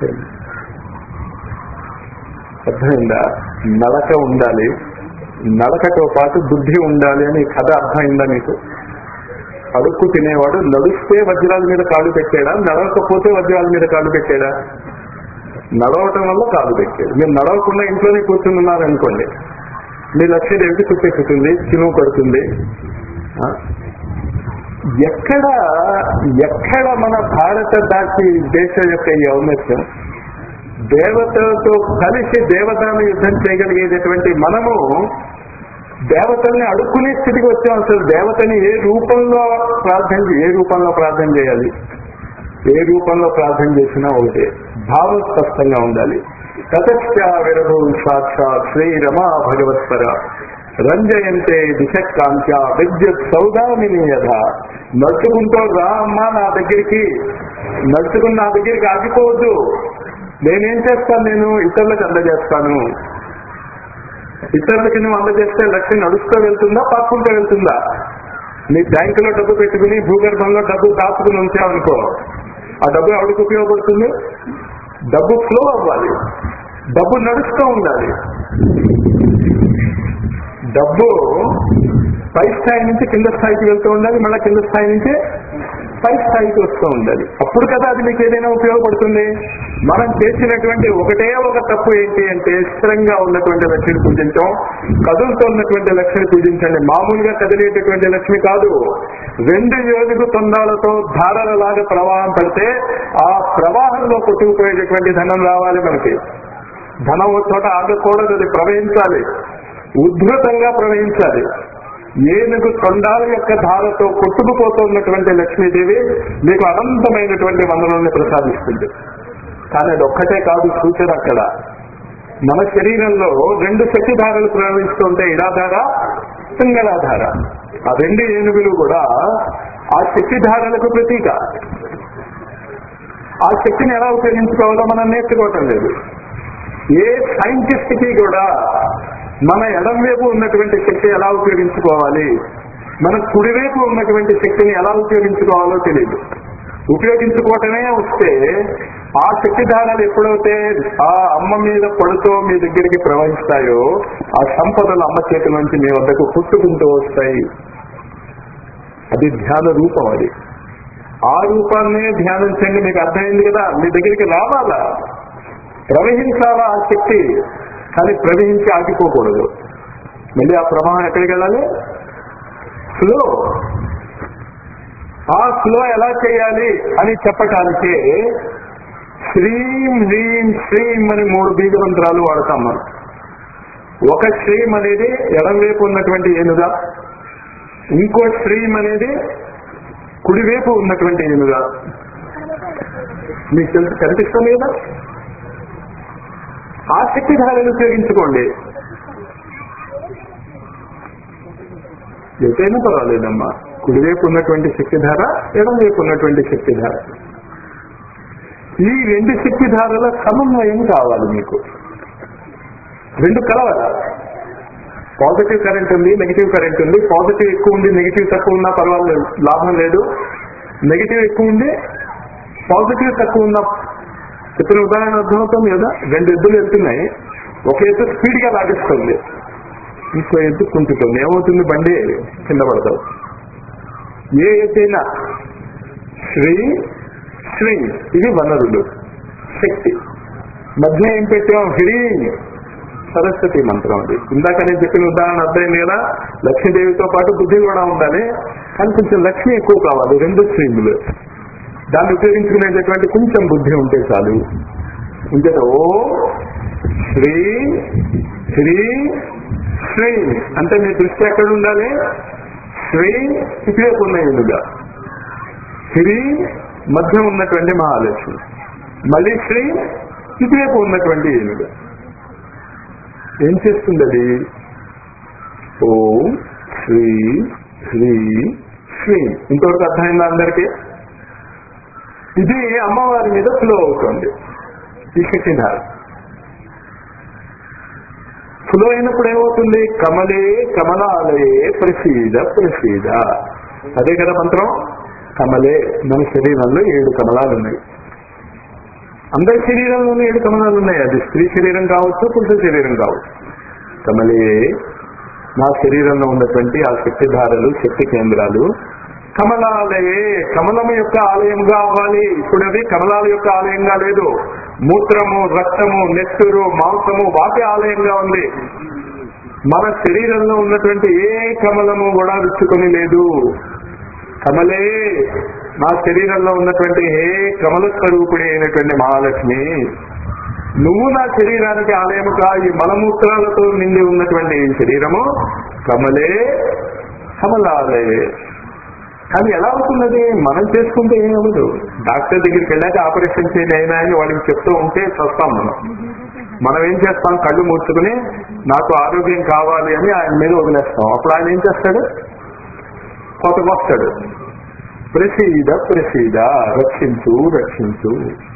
అర్థమైందా నడక ఉండాలి నడకతో పాటు బుద్ధి ఉండాలి అని ఈ కథ అర్థమైందా మీకు అడుక్కు తినేవాడు నడుస్తే వజ్రాల మీద కాళ్ళు పెట్టాడా నడవకపోతే వజ్రాల మీద కాళ్ళు పెట్టాడా నడవటం వల్ల కాళ్ళు పెట్టాడు మీరు నడవకుండా ఇంట్లోనే కూర్చుని ఉన్నారనుకోండి మీ లక్ష్యదేవికి చుట్టెక్కుతుంది చినువు పడుతుంది ఆ? ఎక్కడ ఎక్కడ మన భారత దాటి దేశం యొక్క ఈ ఔన్నత్యం దేవతలతో కలిసి దేవతలను యుద్ధం చేయగలిగేటటువంటి మనము దేవతల్ని అడుక్కునే స్థితికి వచ్చాం అసలు దేవతని ఏ రూపంలో ప్రార్థన చే- ఏ రూపంలో ప్రార్థన చేయాలి ఏ రూపంలో ప్రార్థన చేసినా ఒకటే భావం స్పష్టంగా ఉండాలి తతశ్చ విరభు సాక్షాత్ శ్రీ రమా భగవత్పర రంజయంతే దిశకాంత్య విద్యుత్ సౌదామిని యథ నడుచుకుంటూ రా అమ్మా నా దగ్గరికి నడుచుకుని నా దగ్గరికి ఆగిపోవద్దు నేనేం చేస్తాను నేను ఇతరులకు అందజేస్తాను ఇతరులకి నువ్వు అందజేస్తే లక్ష్యం నడుస్తూ వెళ్తుందా పాక్కుంటూ వెళ్తుందా నీ బ్యాంకులో డబ్బు పెట్టుకుని భూగర్భంలో డబ్బు దాచుకుని ఉంచావనుకో ఆ డబ్బు ఎవరికి ఉపయోగపడుతుంది డబ్బు ఫ్లో అవ్వాలి డబ్బు నడుస్తూ ఉండాలి డబ్బు పై స్థాయి నుంచి కింద స్థాయికి వెళ్తూ ఉండాలి మళ్ళీ కింద స్థాయి నుంచి పై స్థాయికి వస్తూ ఉండాలి అప్పుడు కదా అది మీకు ఏదైనా ఉపయోగపడుతుంది మనం చేసినటువంటి ఒకటే ఒక తప్పు ఏంటి అంటే స్థిరంగా ఉన్నటువంటి లక్ష్మిని పూజించడం కదులుతూ ఉన్నటువంటి లక్ష్మిని పూజించండి మామూలుగా కదిలేటటువంటి లక్ష్మి కాదు రెండు యోగికు తొందాలతో ధారలలాగా ప్రవాహం పడితే ఆ ప్రవాహంలో కొట్టుకుపోయేటటువంటి ధనం రావాలి మనకి ధనం ఒక చోట ఆగకూడదు అది ప్రవహించాలి ఉద్ధృతంగా ప్రవహించాలి ఏనుగు తొండాల యొక్క ధారతో కొట్టుకుపోతున్నటువంటి లక్ష్మీదేవి మీకు అనంతమైనటువంటి వనరుల్ని ప్రసాదిస్తుంది కానీ అది ఒక్కటే కాదు సూచన అక్కడ మన శరీరంలో రెండు శక్తి ధారలు ప్రవహిస్తుంటే ఇడాధార పింగళాధార ఆ రెండు ఏనుగులు కూడా ఆ శక్తి ధారలకు ప్రతీక ఆ శక్తిని ఎలా ఉపయోగించుకోవాలో మనం నేర్చుకోవటం లేదు ఏ సైంటిస్ట్ కి కూడా మన ఎడం వైపు ఉన్నటువంటి శక్తి ఎలా ఉపయోగించుకోవాలి మన కుడివైపు ఉన్నటువంటి శక్తిని ఎలా ఉపయోగించుకోవాలో తెలియదు ఉపయోగించుకోవటమే వస్తే ఆ శక్తి ధారాలు ఎప్పుడైతే ఆ అమ్మ మీద పడుతూ మీ దగ్గరికి ప్రవహిస్తాయో ఆ సంపదలు అమ్మ చేతి నుంచి మీ వద్దకు పుట్టుకుంటూ వస్తాయి అది ధ్యాన రూపం అది ఆ రూపాన్నే ధ్యానించండి మీకు అర్థమైంది కదా మీ దగ్గరికి రావాలా ప్రవహించాలా ఆ శక్తి కానీ ప్రవహించి ఆగిపోకూడదు మళ్ళీ ఆ ప్రవాహం ఎక్కడికి వెళ్ళాలి ఫ్లో ఆ ఫ్లో ఎలా చేయాలి అని చెప్పటానికి శ్రీం హ్రీం శ్రీం అని మూడు బీజ మంత్రాలు వాడతాం మనం ఒక శ్రీం అనేది ఎడంవైపు ఉన్నటువంటి ఏనుగా ఇంకో శ్రీం అనేది కుడివైపు ఉన్నటువంటి ఏనుగా మీకు తెలుసు కనిపిస్తుంది కదా ఆ శక్తిధారను ఉపయోగించుకోండి ఎటైనా పర్వాలేదమ్మా కుడివైపు ఉన్నటువంటి శక్తిధార ఎడంవైపు ఉన్నటువంటి శక్తిధార ఈ రెండు శక్తిధారల సమన్వయం కావాలి మీకు రెండు కలవాలి పాజిటివ్ కరెంట్ ఉంది నెగిటివ్ కరెంట్ ఉంది పాజిటివ్ ఎక్కువ ఉంది నెగిటివ్ తక్కువ ఉన్నా పర్వాలేదు లాభం లేదు నెగిటివ్ ఎక్కువ ఉంది పాజిటివ్ తక్కువ ఉన్న చెప్పిన ఉదాహరణ అర్థమవుతుంది కదా రెండు ఎద్దులు వెళ్తున్నాయి ఒక ఎద్దు స్పీడ్ గా లాగిస్తుంది ఇంకో ఎద్దు కుంటుతుంది ఏమవుతుంది బండి కింద పడతావు ఏ ఎద్దైనా శ్రీ శ్రీ ఇది వనరులు శక్తి మధ్య ఏం పెట్టాం హ్రీ సరస్వతి మంత్రం అది ఇందాక నేను చెప్పిన ఉదాహరణ అర్థమైంది కదా లక్ష్మీదేవితో పాటు బుద్ధి కూడా ఉండాలి కానీ కొంచెం లక్ష్మి ఎక్కువ కావాలి రెండు స్ట్రీములు దాన్ని ఉపయోగించుకునేటటువంటి కొంచెం బుద్ధి ఉంటే చాలు ఇంకే ఓ శ్రీ శ్రీ శ్రీ అంటే మీ దృష్టి ఎక్కడ ఉండాలి శ్రీ ఇటువైపు ఉన్న ఎదుగా శ్రీ మధ్య ఉన్నటువంటి మహాలక్ష్మి మళ్ళీ శ్రీ ఇటువైపు ఉన్నటువంటి ఏనుగు ఏం చేస్తుంది అది ఓం శ్రీ శ్రీ శ్రీ ఇంతవరకు అర్థమైందా అందరికీ ఇది అమ్మవారి మీద ఫ్లో అవుతుంది ఈ శక్తిధార ఫ్లో అయినప్పుడు ఏమవుతుంది కమలే కమలాలయే ప్రసీద ప్రసీద అదే కదా మంత్రం కమలే మన శరీరంలో ఏడు కమలాలు ఉన్నాయి అందరి శరీరంలోనే ఏడు కమలాలు ఉన్నాయి అది స్త్రీ శరీరం కావచ్చు పురుష శరీరం కావచ్చు కమలే నా శరీరంలో ఉన్నటువంటి ఆ శక్తిధారలు శక్తి కేంద్రాలు కమలాలయే కమలము యొక్క ఆలయంగా అవ్వాలి ఇప్పుడు అది కమలాల యొక్క ఆలయంగా లేదు మూత్రము రక్తము నెత్తురు మాంసము వాటి ఆలయంగా ఉంది మన శరీరంలో ఉన్నటువంటి ఏ కమలము కూడా రుచుకొని లేదు కమలే నా శరీరంలో ఉన్నటువంటి ఏ కమల స్వరూపుడి అయినటువంటి మహాలక్ష్మి నువ్వు నా శరీరానికి ఆలయముగా ఈ మలమూత్రాలతో నిండి ఉన్నటువంటి ఈ శరీరము కమలే కమలాలయే కానీ ఎలా అవుతున్నది మనం చేసుకుంటే ఏమవ్వదు డాక్టర్ దగ్గరికి వెళ్ళాక ఆపరేషన్ చేయండి అయినా అని వాళ్ళకి చెప్తూ ఉంటే చస్తాం మనం మనం ఏం చేస్తాం కళ్ళు మూసుకుని నాకు ఆరోగ్యం కావాలి అని ఆయన మీద వదిలేస్తాం అప్పుడు ఆయన ఏం చేస్తాడు కొత్తకొస్తాడు ప్రసీద ప్రసీద రక్షించు రక్షించు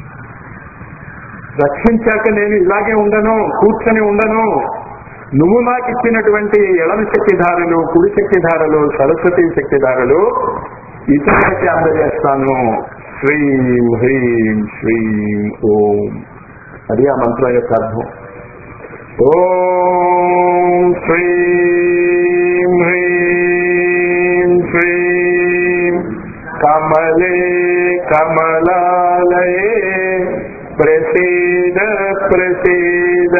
రక్షించాక నేను ఇలాగే ఉండను కూర్చొని ఉండను నువ్వు నాకు ఇచ్చినటువంటి ఎడమ శక్తిధారలు కుడి శక్తిధారలు సరస్వతి శక్తిధారలు ఇతరులకి అందజేస్తాను శ్రీం హ్రీం శ్రీం ఓం అది ఆ మంత్రం యొక్క అర్థం ఓం శ్రీం హ్రీం శ్రీం కమలే కమలాలయే ప్రసీద ప్రసీద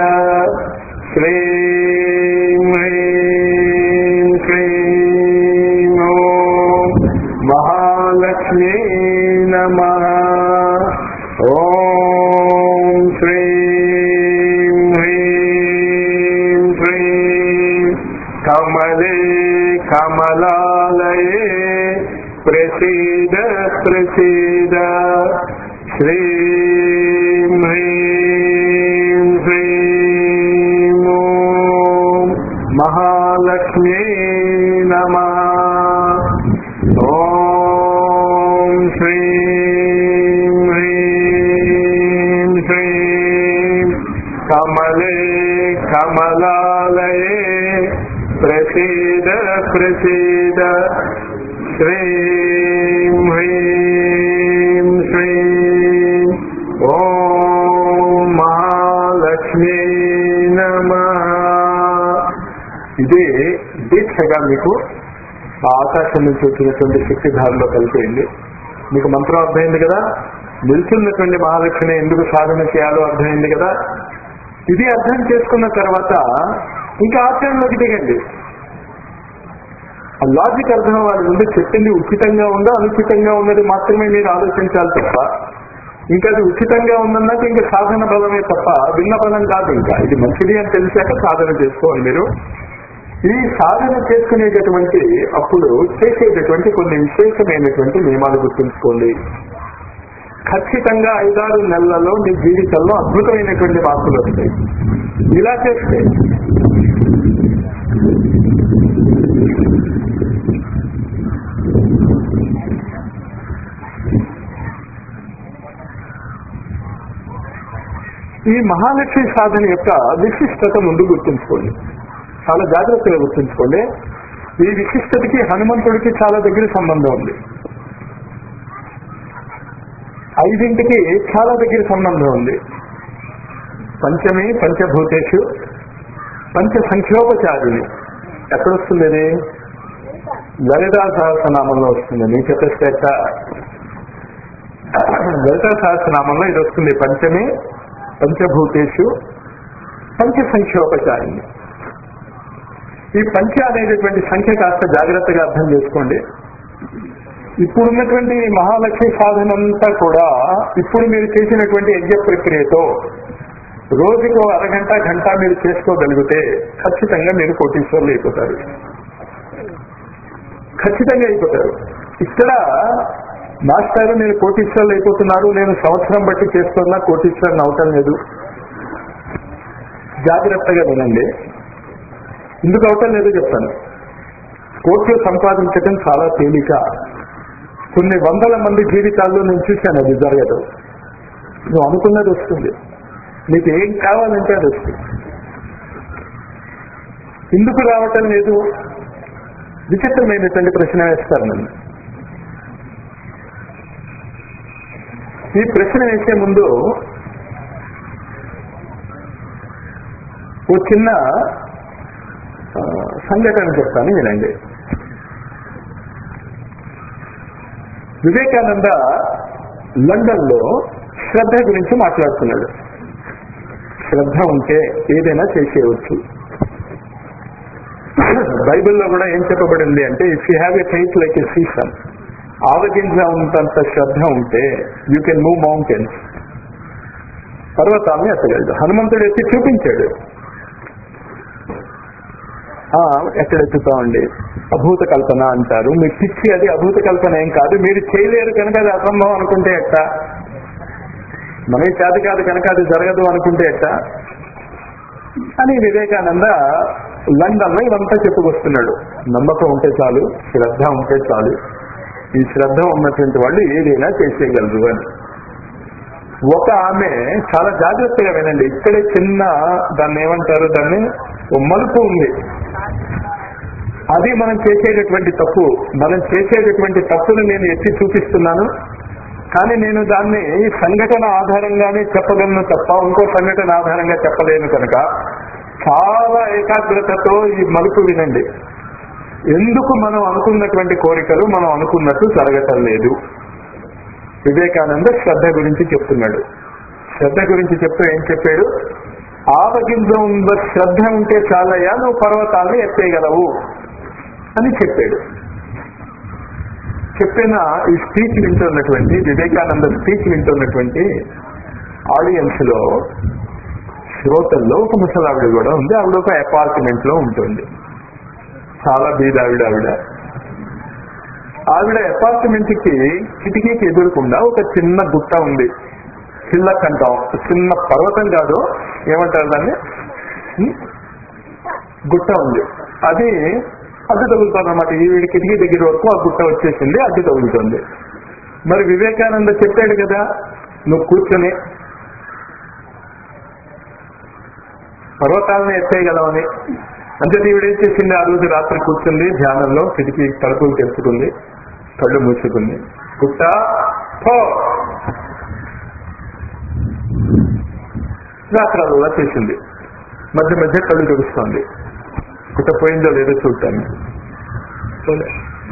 శ్రీం హ్రీం శ్రీం ఓం మహాలక్ష్మీ నమ ఓం శ్రీం హ్రీం శ్రీం కమలే కమలాలయే ప్రసీద ప్రసీద శ్రీం హ్రీం శ్రీం ఓం మహాలక్ష్మీ నమ ఓం శ్రీం హ్రీం శ్రీం కమలే కమలాలయే ప్రసీద ప్రసీద శ్రీం హ్రీం శ్రీం ఓం మహాలక్ష్మీ నమ ఇదే దీక్షగా మీకు ఆ ఆకాశం నుంచి వచ్చినటువంటి శక్తి ధారలో కలిపేయండి మీకు మంత్రం అర్థమైంది కదా నిల్చున్నటువంటి మహాలక్ష్మిని ఎందుకు సాధన చేయాలో అర్థమైంది కదా ఇది అర్థం చేసుకున్న తర్వాత ఇంకా ఆచరణలోకి దిగండి ఆ లాజిక్ అర్థం అవ్వాలి ముందు చెప్పింది ఉచితంగా ఉందా అనుచితంగా ఉన్నది మాత్రమే మీరు ఆలోచించాలి తప్ప ఇంకా అది ఉచితంగా ఉందన్నాక ఇంకా సాధన బలమే తప్ప భిన్న బలం కాదు ఇంకా ఇది మంచిది అని తెలిసాక సాధన చేసుకోవాలి మీరు ఈ సాధన చేసుకునేటటువంటి అప్పుడు చేసేటటువంటి కొన్ని విశేషమైనటువంటి నియమాలు గుర్తుంచుకోండి ఖచ్చితంగా ఐదారు నెలలలో మీ జీవితంలో అద్భుతమైనటువంటి మార్పులు వస్తాయి ఇలా చేస్తే ఈ మహాలక్ష్మి సాధన యొక్క విశిష్టత ముందు గుర్తుంచుకోండి చాలా జాగ్రత్తగా గుర్తుంచుకోండి ఈ విశిష్టతకి హనుమంతుడికి చాలా దగ్గర సంబంధం ఉంది ఐదింటికి చాలా దగ్గర సంబంధం ఉంది పంచమి పంచభూతేషు పంచ సంఖ్యోపచారుని ఎక్కడొస్తుంది అది లలితా సహస్రనామంలో వస్తుంది నీ చెప్పేస్తే లలితా సహస్రనామంలో ఇది వస్తుంది పంచమి పంచభూతేషు పంచ సంఖ్యోపచారిణి ఈ పంచ అనేటటువంటి సంఖ్య కాస్త జాగ్రత్తగా అర్థం చేసుకోండి ఇప్పుడున్నటువంటి ఈ మహాలక్ష్మి సాధన అంతా కూడా ఇప్పుడు మీరు చేసినటువంటి యజ్ఞ ప్రక్రియతో రోజుకు అరగంట గంట మీరు చేసుకోగలిగితే ఖచ్చితంగా మీరు కోటీశ్వర్లు అయిపోతారు ఖచ్చితంగా అయిపోతారు ఇక్కడ మాస్టర్ మీరు కోటీశ్వర్లు అయిపోతున్నారు నేను సంవత్సరం బట్టి చేస్తున్నా కోటీశ్వరుని అవటం లేదు జాగ్రత్తగా వినండి ఎందుకు అవటం లేదో చెప్తాను కోట్లు సంపాదించడం చాలా తేలిక కొన్ని వందల మంది జీవితాల్లో నేను చూశాను అది జరగదు నువ్వు అనుకున్నది వస్తుంది నీకు ఏం కావాలంటే అది వస్తుంది ఎందుకు రావటం లేదు విచిత్రమైనటువంటి ప్రశ్న వేస్తారు నన్ను ఈ ప్రశ్న వేసే ముందు ఓ చిన్న ఆ, సంఘటన చెప్తాను వినండి వివేకానంద లండన్ లో శ్రద్ధ గురించి మాట్లాడుతున్నాడు శ్రద్ధ ఉంటే ఏదైనా చేసేయవచ్చు బైబిల్లో కూడా ఏం చెప్పబడింది అంటే if you have a faith like a season ఆవగింజ ఉంతంత శ్రద్ధ ఉంటే యూ కెన్ మూవ్ మౌంటైన్స్ పర్వతాన్ని ఎత్తగలడు హనుమంతుడు ఎత్తి చూపించాడు ఆ, ఎక్కడ ఎత్తుతామండి అభూత కల్పన అంటారు మీ పిచ్చి అది అభూత కల్పన ఏం కాదు మీరు చేయలేరు కనుక అది అసంభవం అనుకుంటే ఎట్ట మన చేత కాదు కనుక అది జరగదు అనుకుంటే ఎట్ట అని వివేకానంద లండన్ లో ఇదంతా చెప్పుకొస్తున్నాడు నమ్మకం ఉంటే చాలు శ్రద్ధ ఉంటే చాలు ఈ శ్రద్ధ ఉన్నటువంటి వాళ్ళు ఏదైనా చేసేయగలరు అని ఒక ఆమె చాలా జాగ్రత్తగా వినండి ఇక్కడే చిన్న దాన్ని ఏమంటారు దాన్ని ఓ మలుపు ఉంది అది మనం చేసేటటువంటి తప్పు మనం చేసేటటువంటి తప్పును నేను ఎత్తి చూపిస్తున్నాను కానీ నేను దాన్ని సంఘటన ఆధారంగానే చెప్పగలను తప్ప ఇంకో సంఘటన ఆధారంగా చెప్పలేను కనుక చాలా ఏకాగ్రతతో ఈ మలుపు వినండి ఎందుకు మనం అనుకున్నటువంటి కోరికలు మనం అనుకున్నట్టు జరగటం లేదు వివేకానంద శ్రద్ధ గురించి చెప్తున్నాడు శ్రద్ధ గురించి చెప్తూ ఏం చెప్పాడు ఆవగింజ ఉంద శ్రద్ధ ఉంటే చాలయ్యా నువ్వు పర్వతాన్ని ఎత్తేయగలవు అని చెప్పాడు చెప్పిన ఈ స్పీచ్ వింటున్నటువంటి వివేకానంద స్పీచ్ వింటున్నటువంటి ఆడియన్స్ లో శ్రోతల్లో ఒక ముసలావిడ కూడా ఉంది ఆవిడ ఒక అపార్ట్మెంట్ లో ఉంటుంది చాలా బీదావిడ ఆవిడ ఆవిడ అపార్ట్మెంట్ కి కిటికీకి ఎదురకుండా ఒక చిన్న గుట్ట ఉంది చిన్న కంటాం చిన్న పర్వతం కాదు ఏమంటారు దాన్ని ఉం? గుట్ట ఉంది అది అడ్డు తగులుతుంది అనమాట ఈవిడ కిటికీ దగ్గర వరకు ఆ గుట్ట వచ్చేసింది అడ్డు తగులుతుంది మరి వివేకానంద చెప్పాడు కదా నువ్వు కూర్చొని పర్వతాలను ఎత్తేయగలవని అంటే ఈవిడేం చేసింది ఆ రోజు రాత్రి కూర్చుంది ధ్యానంలో కిటికీ తలుపులు తెరుచుకుంది కళ్ళు మూసుకుంది గుట్ట పో రాత్రాలలో చేసింది మధ్య మధ్య కళ్ళు తెరుస్తోంది గుట్ట పోయిందో లేదో చూడటానికి పోలే.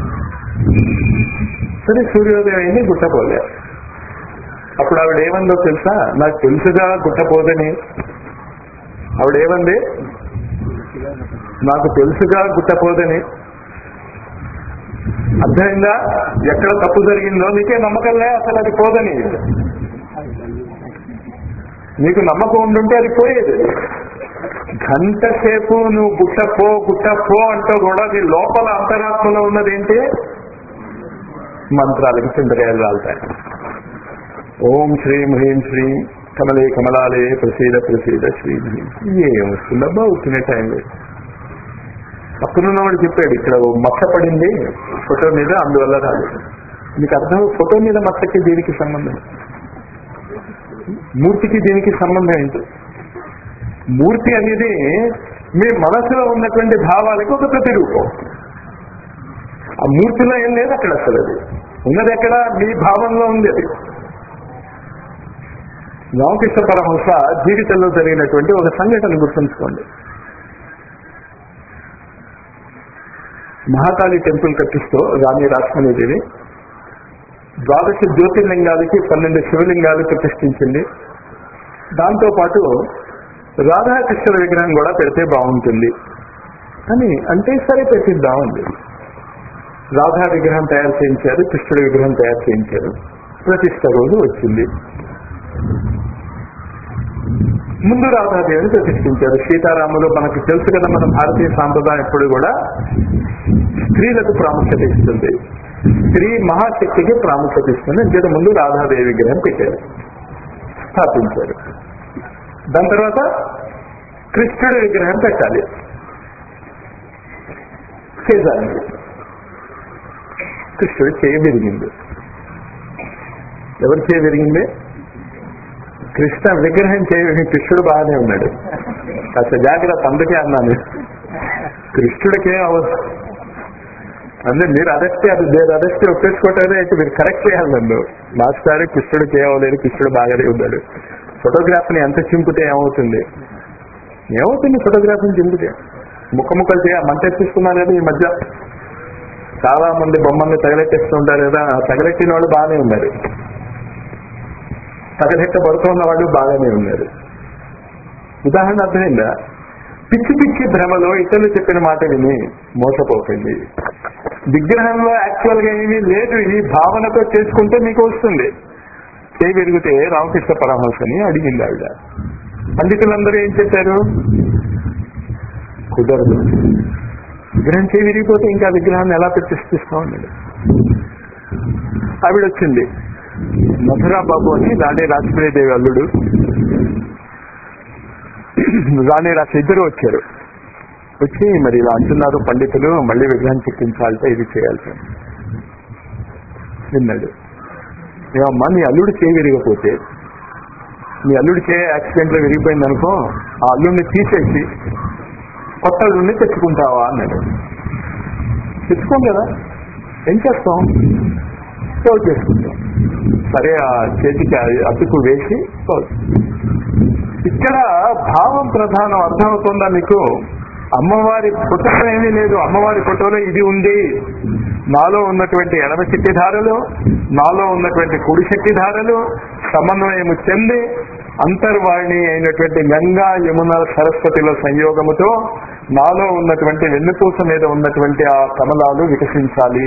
సరే సూర్యోదయం అయింది గుట్ట పోలే అప్పుడు ఆవిడ ఏమందో తెలుసా నాకు తెలుసుగా గుట్ట పోదని ఆవిడ ఏమంది నాకు తెలుసుగా గుట్టపోదని అర్థమైందా ఎక్కడ తప్పు జరిగిందో నీకే నమ్మకంలే అసలు అది పోదని నీకు నమ్మకం ఉండుంటే అది పోయేది గంట సేపు నువ్వు గుట్ట పో గుట్ట పో అంటూ కూడా నీ లోపల అంతరాత్మలో ఉన్నది ఏంటి మంత్రాలకి చింతకాయలు రాలుతాయి ఓం శ్రీం హ్రీం శ్రీం కమలే కమలాలే ప్రసీద ప్రసీద శ్రీ ఏం వస్తుందబ్బా వచ్చిన టైం లేదు పక్కనున్నవాడు చెప్పాడు ఇక్కడ ఓ మచ్చ పడింది ఫోటో మీద అందువల్ల రాలేదు మీకు అర్థం ఫోటో మీద మచ్చకి దీనికి సంబంధం మూర్తికి దీనికి సంబంధం ఏంటి మూర్తి అనేది మీ మనసులో ఉన్నటువంటి భావాలకు ఒక ప్రతిరూపం ఆ మూర్తిలో ఏం లేదు అక్కడ అసలు అది ఉన్నది ఎక్కడ మీ భావంలో ఉంది అది రామకృష్ణ పరమహంస జీవితంలో జరిగినటువంటి ఒక సంఘటన గుర్తుంచుకోండి మహాకాళి టెంపుల్ కట్టిస్తూ రాణి రాష్ట్రమణిదేవి ద్వాదశ జ్యోతిర్లింగాలకి పన్నెండు శివలింగాలు ప్రతిష్ఠించింది దాంతో పాటు రాధాకృష్ణుల విగ్రహం కూడా పెడితే బాగుంటుంది అని అంటే సరే పెట్టిద్దాం ఉంది రాధా విగ్రహం తయారు చేయించారు కృష్ణుడి విగ్రహం తయారు చేయించారు ప్రతిష్ట రోజు వచ్చింది ముందు రాధాదేవిని ప్రతిష్ఠించారు సీతారాములు మనకు తెలుసు కదా మన భారతీయ సాంప్రదాయం ఎప్పుడు కూడా స్త్రీలకు ప్రాముఖ్యత ఇస్తుంది స్త్రీ మహాశక్తికి ప్రాముఖ్యత ఇస్తుంది అంచేత ముందు రాధాదేవి విగ్రహం పెట్టారు స్థాపించారు దాని తర్వాత కృష్ణుడి విగ్రహం పెట్టాలి చేశారు కృష్ణుడు చేయి విరిగింది ఎవరు చేయి విరిగింది కృష్ణ విగ్రహం చేయ కృష్ణుడు బాగానే ఉన్నాడు కాస్త జాగ్రత్త అందుకే అన్నాను కృష్ణుడికే అవ్వదు అంటే మీరు అరెస్ట్ అది మీరు అరెస్ట్ ఒప్పేసుకోవటమే అయితే మీరు కరెక్ట్ చేయాలి నన్ను మాస్టర్ కృష్ణుడికి ఏమవలేదు కృష్ణుడు బాగానే ఉన్నాడు ఫోటోగ్రాఫ్ని ఎంత చింపితే ఏమవుతుంది ఏమవుతుంది ఫోటోగ్రాఫ్ని చింపితే ముక్క ముక్కలు చేయ మంటెత్తిస్తున్నారు కదా ఈ మధ్య చాలా మంది బొమ్మల్ని తగలెట్టేస్తుంటారు కదా ఆ తగలెట్టిన వాళ్ళు బాగానే ఉన్నారు తగలెట్టబడుతున్న వాళ్ళు బాగానే ఉన్నారు ఉదాహరణ అర్థమైందా పిచ్చి పిచ్చి భ్రమలో ఇతరులు చెప్పిన మాట విని మోసపోకండి విగ్రహంలో యాక్చువల్ గా ఏమీ లేదు ఈ భావనతో చేసుకుంటే మీకు వస్తుంది చేయి విరిగితే రామకృష్ణ పరమహంసని అడిగింది ఆవిడ పండితులందరూ ఏం చెప్పారు కుదరదు విగ్రహం చేయి విరిగిపోతే ఇంకా విగ్రహాన్ని ఎలా ప్రతిష్ఠిస్తాం అన్నాడు ఆవిడ వచ్చింది మధురా బాబు అని రాణి రాజపేదేవి అల్లుడు రాణి రాసి ఇద్దరు వచ్చారు వచ్చి మరి ఇలా అంటున్నారు పండితులు మళ్ళీ విగ్రహం చెక్కించాలంటే ఇది చేయాలి సార్ విన్నాడు ఏమమ్మా నీ అల్లుడు చేయి విరిగిపోతే నీ అల్లుడి చేయ యాక్సిడెంట్ లో విరిగిపోయింది అనుకో ఆ అల్లుడిని తీసేసి కొత్త అల్లుడిని తెచ్చుకుంటావా అన్నాడు తెచ్చుకోం కదా ఏం చేస్తాం సేవ్ చేసుకుంటాం సరే ఆ చేతికి ఆ అతుకు వేసి పోదు. ఇక్కడ భావం ప్రధానం అర్థమవుతుందా మీకు అమ్మవారి ఫోటోలో ఏమీ లేదు అమ్మవారి ఫోటోలో ఇది ఉంది నాలో ఉన్నటువంటి ఎడమ శక్తి ధారలు నాలో ఉన్నటువంటి కుడి శక్తి ధారలు సమన్వయము చెంది అంతర్వాణి అయినటువంటి గంగా యమున సరస్వతిల సంయోగముతో నాలో ఉన్నటువంటి వెన్నుపూస మీద ఉన్నటువంటి ఆ కమలాలు వికసించాలి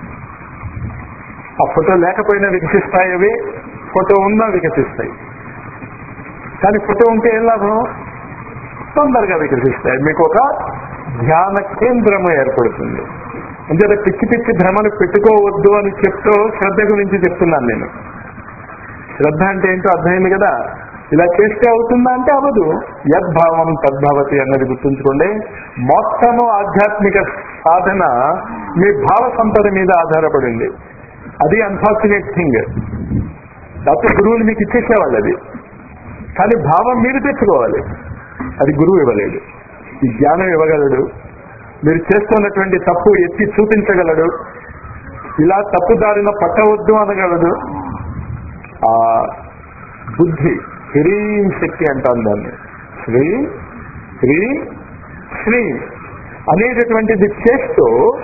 ఆ ఫోటో లేకపోయినా వికసిస్తాయి అవి ఫోటో ఉన్నా వికసిస్తాయి కానీ ఫోటో ఉంటే ఏం లాభం తొందరగా వికసిస్తాయి మీకు ఒక ధ్యాన కేంద్రము ఏర్పడుతుంది అంటే పిచ్చి పిచ్చి భ్రమను పెట్టుకోవద్దు అని చెప్తూ శ్రద్ధ గురించి చెప్తున్నాను నేను శ్రద్ధ అంటే ఏంటో అర్థమైంది కదా ఇలా చేస్తే అవుతుందా అంటే అవ్వదు యద్భావం తద్భవతి అన్నది గుర్తుంచుకోండి మొత్తము ఆధ్యాత్మిక సాధన మీ భావ సంపద మీద ఆధారపడింది అది అన్ఫార్చునేట్ థింగ్ డాక్టర్ గురువులు మీకు ఇచ్చేసేవాళ్ళు అది కానీ భావం మీరు తెచ్చుకోవాలి అది గురువు ఇవ్వలేడు ఈ జ్ఞానం ఇవ్వగలడు మీరు చేస్తున్నటువంటి తప్పు ఎత్తి చూపించగలడు ఇలా తప్పుదారిన పట్టవద్దు అనగలడు ఆ బుద్ధి హ్రీం శక్తి అంటాను దాన్ని శ్రీ శ్రీ శ్రీ అనేటటువంటిది చేస్తూ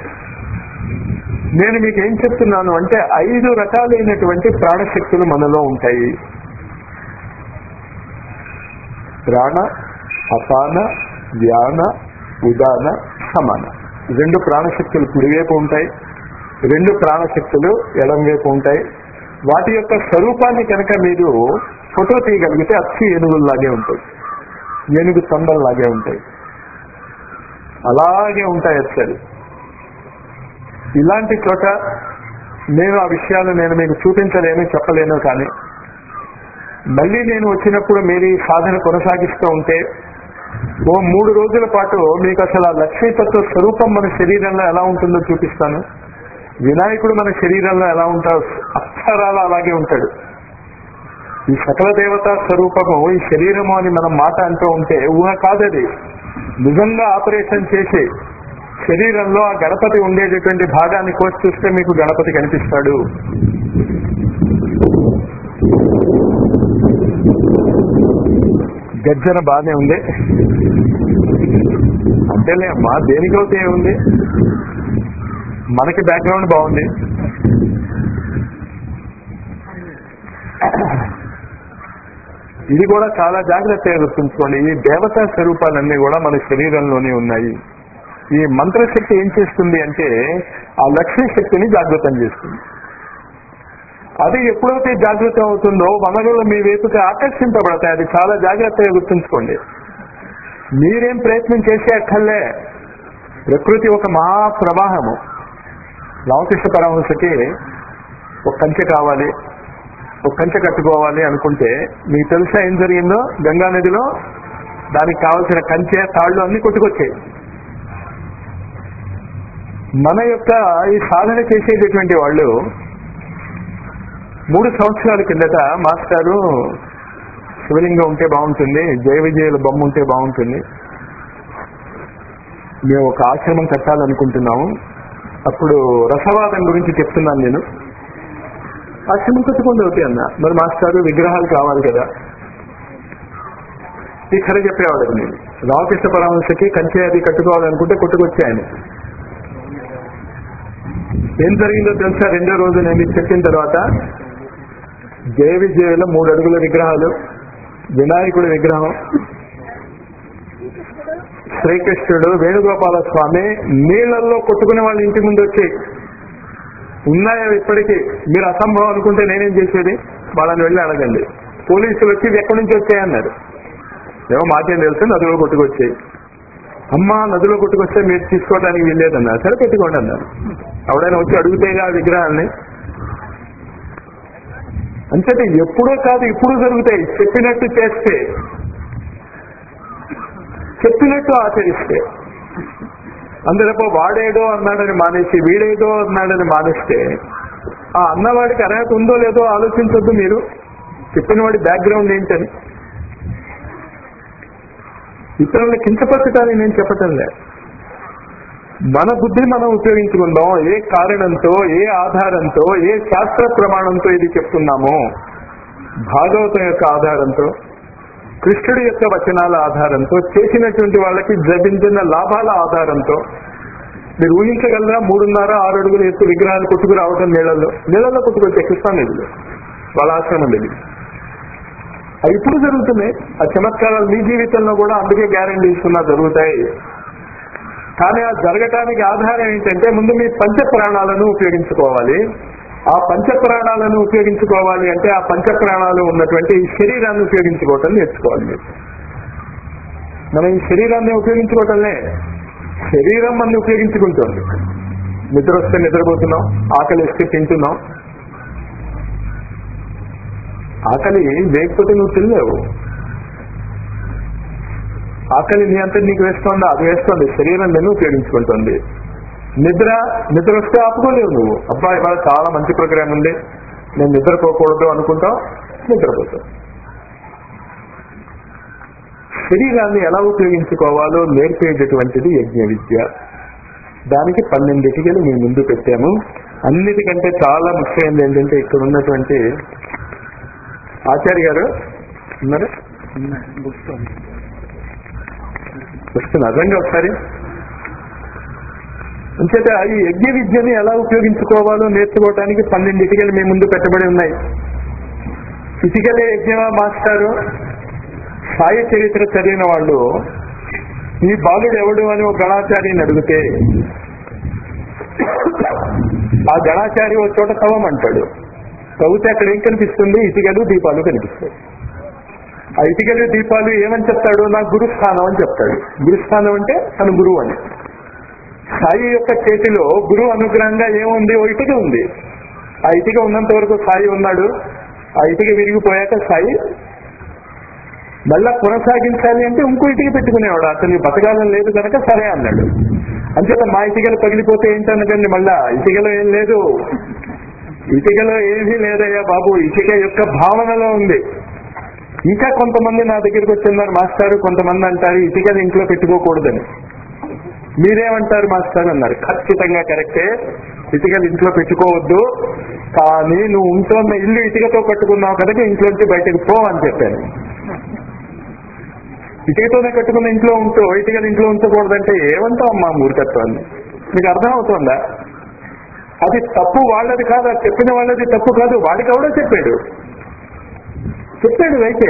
నేను మీకు ఏం చెప్తున్నాను అంటే ఐదు రకాలైనటువంటి ప్రాణశక్తులు మనలో ఉంటాయి ప్రాణ అపాన వ్యాన ఉదాన సమాన రెండు ప్రాణశక్తులు కుడివైపు ఉంటాయి రెండు ప్రాణశక్తులు ఎడం వైపు ఉంటాయి వాటి యొక్క స్వరూపాన్ని కనుక మీరు ఫోటో తీయగలిగితే అచ్చు ఏనుగుల్లాగే ఉంటాయి ఏనుగు తొండల్లాగే ఉంటాయి అలాగే ఉంటాయి అచ్చలు ఇలాంటి చోట నేను ఆ విషయాలు నేను మీకు చూపించలేను చెప్పలేను కానీ మళ్ళీ నేను వచ్చినప్పుడు మీరు ఈ సాధన కొనసాగిస్తూ ఉంటే ఓ మూడు రోజుల పాటు మీకు అసలు ఆ లక్ష్మీతత్వ స్వరూపం మన శరీరంలో ఎలా ఉంటుందో చూపిస్తాను వినాయకుడు మన శరీరంలో ఎలా ఉంటాడు అక్షరాలు అలాగే ఉంటాడు ఈ సకల దేవతా స్వరూపము ఈ శరీరము అని మనం మాట అంటూ ఉంటే ఊహ కాదది నిజంగా ఆపరేషన్ చేసి శరీరంలో ఆ గణపతి ఉండేటటువంటి భాగాన్ని కోసి చూస్తే మీకు గణపతి కనిపిస్తాడు గర్జన బాగానే ఉంది అంతేలే అమ్మా దేనికైతే ఏముంది మనకి బ్యాక్గ్రౌండ్ బాగుంది ఇది కూడా చాలా జాగ్రత్తగా గుర్తుంచుకోండి ఈ దేవతా స్వరూపాలన్నీ కూడా మన శరీరంలోనే ఉన్నాయి ఈ మంత్రశక్తి ఏం చేస్తుంది అంటే ఆ లక్ష్మీ శక్తిని జాగృతం చేస్తుంది అది ఎప్పుడైతే జాగృతం అవుతుందో వనరులు మీ వైపుకి ఆకర్షింపబడతాయి అది చాలా జాగ్రత్తగా గుర్తుంచుకోండి మీరేం ప్రయత్నం చేసే అక్కర్లే ప్రకృతి ఒక మహాప్రవాహము రామకృష్ణ పరమహంసకి ఒక కంచె కావాలి ఒక కంచె కట్టుకోవాలి అనుకుంటే మీకు తెలుసా ఏం జరిగిందో గంగా నదిలో దానికి కావలసిన కంచె తాళ్ళు అన్ని కొట్టుకొచ్చాయి మన యొక్క ఈ సాధన చేసేటటువంటి వాళ్ళు మూడు సంవత్సరాల కిందట మాస్టారు శివలింగం ఉంటే బాగుంటుంది జయ విజయుల బొమ్మ ఉంటే బాగుంటుంది మేము ఒక ఆశ్రమం కట్టాలనుకుంటున్నాము అప్పుడు రసవాదం గురించి చెప్తున్నాను నేను ఆశ్రమం కట్టుకోండి ఒకటి అన్న మరి మాస్టారు విగ్రహాలు కావాలి కదా ఈ కథ చెప్పేవాడు నేను రామకృష్ణ పరమహంసకి కంచె అది కట్టుకోవాలనుకుంటే కొట్టుకొచ్చి ఆయన ఏం జరిగిందో తెలుసా రెండో రోజు నేను మీకు చెప్పిన తర్వాత జయ విజయుల మూడు అడుగుల విగ్రహాలు వినాయకుడి విగ్రహం శ్రీకృష్ణుడు వేణుగోపాల స్వామి నీళ్లలో కొట్టుకునే వాళ్ళ ఇంటి ముందు వచ్చి ఉన్నాయో ఇప్పటికీ మీరు అసంభవం అనుకుంటే నేనేం చేసేది వాళ్ళని వెళ్ళి అడగండి పోలీసులు వచ్చి ఇది ఎక్కడి నుంచి వచ్చాయన్నారు ఏమో మాకేం తెలుసు నదిలో కొట్టుకొచ్చాయి అమ్మా నదిలో కొట్టుకొస్తే మీరు తీసుకోవడానికి వీల్లేదన్నారు సరే పెట్టుకోండి అన్నారు ఎవడైనా వచ్చి అడుగుతేగా ఆ విగ్రహాన్ని అంతేతే ఎప్పుడో కాదు ఇప్పుడు జరుగుతాయి చెప్పినట్టు చేస్తే చెప్పినట్టు ఆచరిస్తే అందులో వాడేదో అన్నాడని మానేసి వీడేదో అన్నాడని మానేస్తే ఆ అన్నవాడికి అర్హత ఉందో లేదో ఆలోచించొద్దు మీరు చెప్పిన వాడి బ్యాక్గ్రౌండ్ ఏంటని ఇతరులను కించపరచడానికి నేను చెప్పటం లేదు మన బుద్ధిని మనం ఉపయోగించుకుందాం ఏ కారణంతో ఏ ఆధారంతో ఏ శాస్త్ర ప్రమాణంతో ఇది చెప్తున్నామో భాగవతం యొక్క ఆధారంతో కృష్ణుడి యొక్క వచనాల ఆధారంతో చేసినటువంటి వాళ్ళకి జపించిన లాభాల ఆధారంతో మీరు ఊహించగలరా మూడున్నర ఆరు అడుగులు ఎత్తు విగ్రహాలు కొట్టుకు రావటం నీళ్ళల్లో నీళ్ళల్లో కొట్టుకొచ్చే కృష్ణా నదిలో వాళ్ళ ఆశ్రమం దగ్గర అవి ఇప్పుడు జరుగుతున్నాయి ఆ చమత్కారాలు మీ జీవితంలో కూడా అందుకే గ్యారంటీ ఇస్తున్నా జరుగుతాయి కానీ ఆ జరగటానికి ఆధారం ఏంటంటే ముందు మీ పంచ ప్రాణాలను ఉపయోగించుకోవాలి ఆ పంచ ప్రాణాలను ఉపయోగించుకోవాలి అంటే ఆ పంచ ప్రాణాలు ఉన్నటువంటి ఈ శరీరాన్ని ఉపయోగించుకోవటం నేర్చుకోవాలి మీరు మనం ఈ శరీరాన్ని ఉపయోగించుకోవటంలే శరీరం మనం ఉపయోగించుకుంటుంది నిద్ర వస్తే నిద్రపోతున్నాం ఆకలి వేస్తే తింటున్నాం ఆకలి లేకపోతే నువ్వు తినలేవు ఆకలి నీ అంతా నీకు వేస్తోందా అది వేస్తోంది శరీరం నేను ఉపయోగించుకుంటుంది నిద్ర నిద్ర వస్తే ఆపుకోలేవు నువ్వు అబ్బా ఇవాళ చాలా మంచి ప్రోగ్రామ్ ఉంది నేను నిద్రపోకూడదు అనుకుంటావు నిద్రపోతావు శరీరాన్ని ఎలా ఉపయోగించుకోవాలో నేర్పేటటువంటిది యజ్ఞ విద్య దానికి పన్నెండు ఇటుకలు మేము ముందు పెట్టాము అన్నిటికంటే చాలా ముఖ్యమైనది ఏంటంటే ఇక్కడ ఉన్నటువంటి ఆచార్య గారు ఉన్నారు వస్తున్నారు రండి ఒకసారి అంచేత ఈ యజ్ఞ విద్యని ఎలా ఉపయోగించుకోవాలో నేర్చుకోవడానికి పన్నెండు ఇటుకలు మీ ముందు పెట్టబడి ఉన్నాయి ఇటుకలే యజ్ఞమా మాస్టారు సాయ చరిత్ర చదివిన వాళ్ళు ఈ బాలుడు ఎవడు అని ఒక గణాచార్యని అడిగితే ఆ గణాచారి ఒక చోట తవ్వమంటాడు తవ్వితే అక్కడ ఏం కనిపిస్తుంది ఇటుకలు దీపాలు కనిపిస్తాయి ఆ ఇటుకలు దీపాలు ఏమని చెప్తాడు నా గురుస్థానం అని చెప్తాడు గురుస్థానం అంటే తన గురువు అని సాయి యొక్క చేతిలో గురువు అనుగ్రహంగా ఏముంది ఓ ఇటుక ఉంది ఆ ఇటుక ఉన్నంత వరకు సాయి ఉన్నాడు ఆ ఇటుక విరిగిపోయాక సాయి మళ్ళా కొనసాగించాలి అంటే ఇంకో ఇటుక పెట్టుకునేవాడు అతనికి బతకాలం లేదు కనుక సరే అన్నాడు అంచేత మా ఇటుకలు పగిలిపోతే ఏంటనకండి మళ్ళా ఇటుకలో ఏం లేదు ఇటుకలో ఏమీ లేదయ్యా బాబు ఇటుక యొక్క భావనలో ఉంది ఇంకా కొంతమంది నా దగ్గరికి వచ్చిన్నారు మాస్టారు కొంతమంది అంటారు ఇటుకలు ఇంట్లో పెట్టుకోకూడదని మీరేమంటారు మాస్టర్ అన్నారు ఖచ్చితంగా కరెక్టే ఇటుకలు ఇంట్లో పెట్టుకోవద్దు కానీ నువ్వు ఉంటున్న ఇల్లు ఇటుకతో కట్టుకున్నావు కనుక ఇంట్లోంచి బయటకు పో అని చెప్పాను ఇటుకతోనే కట్టుకున్న ఇంట్లో ఉంటూ ఇటుకలు ఇంట్లో ఉంచకూడదంటే ఏమంటావు అమ్మా మూర్ఖత్వాన్ని మీకు అర్థం అవుతుందా అది తప్పు వాళ్ళది కాదు అది చెప్పిన వాళ్ళది తప్పు కాదు వాడికి ఎవడో చెప్పాడు చెప్పాడు అయితే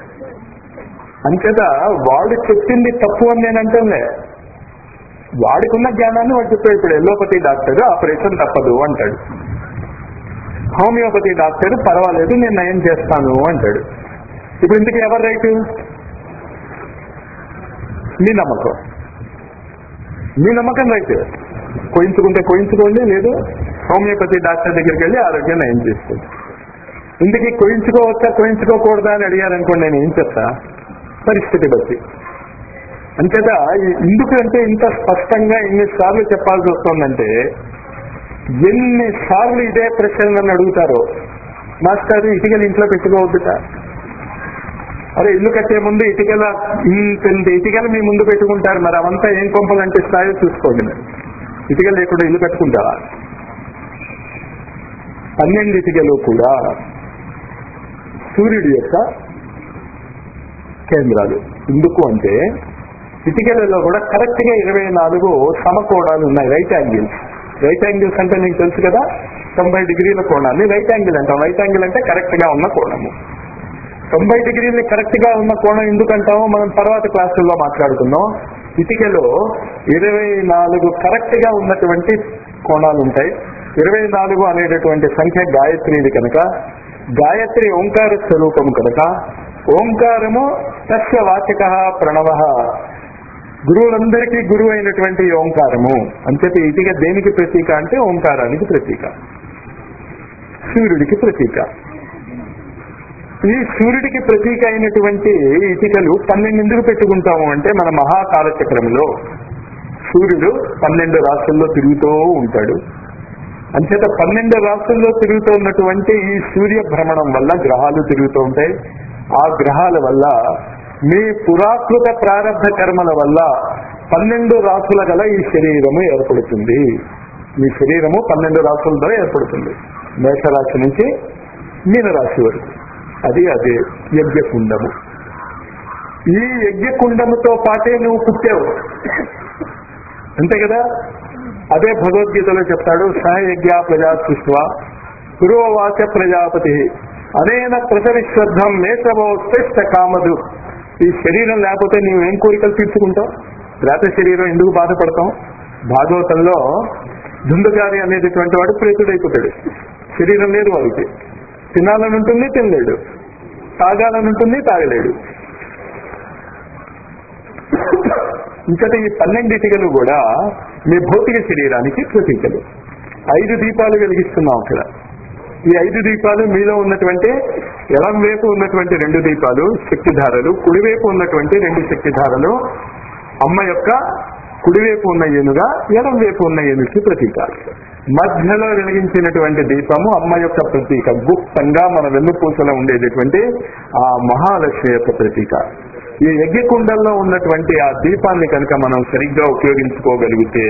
అంచేత వాడు చెప్పింది తప్పు అని నేను అంటేనే వాడికి ఉన్న జ్ఞానాన్ని వాడు చెప్పాడు ఇప్పుడు ఎల్లోపతి డాక్టర్ ఆపరేషన్ తప్పదు అంటాడు హోమియోపతి డాక్టర్ పర్వాలేదు నేను నయం చేస్తాను అంటాడు ఇప్పుడు ఇంతకీ ఎవరు రైట్ మీ నమ్మకం మీ నమ్మకం రైట్ కోయించుకుంటే కోయించుకోండి లేదు హోమియోపతి డాక్టర్ దగ్గరికి వెళ్ళి ఆరోగ్యం నయం చేసుకోండి ఇందుకే కోయించుకోవచ్చా కోయించుకోకూడదా అని అడిగారనుకోండి నేను ఏం చెప్తా పరిస్థితి బట్టి అంచేత ఎందుకంటే ఇంత స్పష్టంగా ఎన్నిసార్లు చెప్పాల్సి వస్తుందంటే ఎన్నిసార్లు ఇదే ప్రశ్న నన్ను అడుగుతారో మాస్టర్ ఇటుకలు ఇంట్లో పెట్టుకోవద్దుట అరే ఇల్లు కట్టే ముందు ఇటుకల ఇంత ఇటుకలు మీ ముందు పెట్టుకుంటారు మరి అవంతా ఏం కొంపలు అంటిస్తాయో చూసుకోండి మరి ఇటుకలు లేకుండా ఇల్లు కట్టుకుంటారా పన్నెండు ఇటుకలు కూడా సూర్యుడి యొక్క కేంద్రాలు ఎందుకు అంటే ఇటుకలలో కూడా కరెక్ట్ గా ఇరవై నాలుగు సమకోణాలు ఉన్నాయి రైట్ యాంగిల్స్ రైట్ యాంగిల్స్ అంటే నీకు తెలుసు కదా తొంభై డిగ్రీల కోణాన్ని రైట్ యాంగిల్ అంటాం రైట్ యాంగిల్ అంటే కరెక్ట్ గా ఉన్న కోణము తొంభై డిగ్రీలు కరెక్ట్ గా ఉన్న కోణం ఎందుకంటామో మనం తర్వాత క్లాసుల్లో మాట్లాడుకుందాం ఇటుకలో ఇరవై నాలుగు కరెక్ట్ గా ఉన్నటువంటి కోణాలు ఉంటాయి ఇరవై నాలుగు అనేటటువంటి సంఖ్య గాయత్రిది కనుక గాయత్రి ఓంకార స్వరూపం కనుక ఓంకారము తస్య వాచక ప్రణవ గురువులందరికీ గురువు అయినటువంటి ఓంకారము అంచేత ఇటుక దేనికి ప్రతీక అంటే ఓంకారానికి ప్రతీక సూర్యుడికి ప్రతీక ఈ సూర్యుడికి ప్రతీక అయినటువంటి ఇటుకలు పన్నెండు ఎందుకు పెట్టుకుంటాము అంటే మన మహాకాలచక్రంలో సూర్యుడు పన్నెండు రాష్ట్రంలో తిరుగుతూ ఉంటాడు అంచేత పన్నెండు రాష్ట్రంలో తిరుగుతూ ఉన్నటువంటి ఈ సూర్య భ్రమణం వల్ల గ్రహాలు తిరుగుతూ ఉంటాయి ఆ గ్రహాల వల్ల మీ పురాకృత ప్రారంభ కర్మల వల్ల పన్నెండు రాసుల గల ఈ శరీరము ఏర్పడుతుంది మీ శరీరము పన్నెండు రాసులతో ఏర్పడుతుంది మేషరాశి నుంచి మీనరాశి వరకు అది అదే యజ్ఞకుండము ఈ యజ్ఞకుండముతో పాటే నువ్వు పుట్టావు అంతే కదా అదే భగవద్గీతలో చెప్తాడు సహయజ్ఞ ప్రజా సృష్వ పురోవాచ ప్రజాపతి అనేన ప్రజవిశ్వద్ధం మేషవోత్తిష్ట కామదు ఈ శరీరం లేకపోతే నీవు ఏం కోరికలు తీర్చుకుంటావు లేత శరీరం ఎందుకు బాధపడతాం భాగవతంలో దుందుగారి అనేటటువంటి వాడు ప్రేతుడైపోతాడు శరీరం లేదు వాడికి తినాలని ఉంటుంది తినలేడు తాగాలని ఉంటుంది తాగలేడు ఇంకటి ఈ పన్నెండిటికలు కూడా మీ భౌతిక శరీరానికి ప్రతీకలు ఐదు దీపాలు వెలిగిస్తున్నాం అక్కడ ఈ ఐదు దీపాలు మీలో ఉన్నటువంటి ఎడం వైపు ఉన్నటువంటి రెండు దీపాలు శక్తిధారలు కుడివైపు ఉన్నటువంటి రెండు శక్తిధారలు అమ్మ యొక్క కుడివైపు ఉన్న ఏనుగా ఎడం వైపు ఉన్న ఏనుగుకి ప్రతీక మధ్యలో వెలిగించినటువంటి దీపము అమ్మ యొక్క ప్రతీక గుప్తంగా మన వెన్నుపూసలో ఉండేటటువంటి ఆ మహాలక్ష్మి యొక్క ప్రతీక ఈ యజ్ఞకుండల్లో ఉన్నటువంటి ఆ దీపాన్ని కనుక మనం సరిగ్గా ఉపయోగించుకోగలిగితే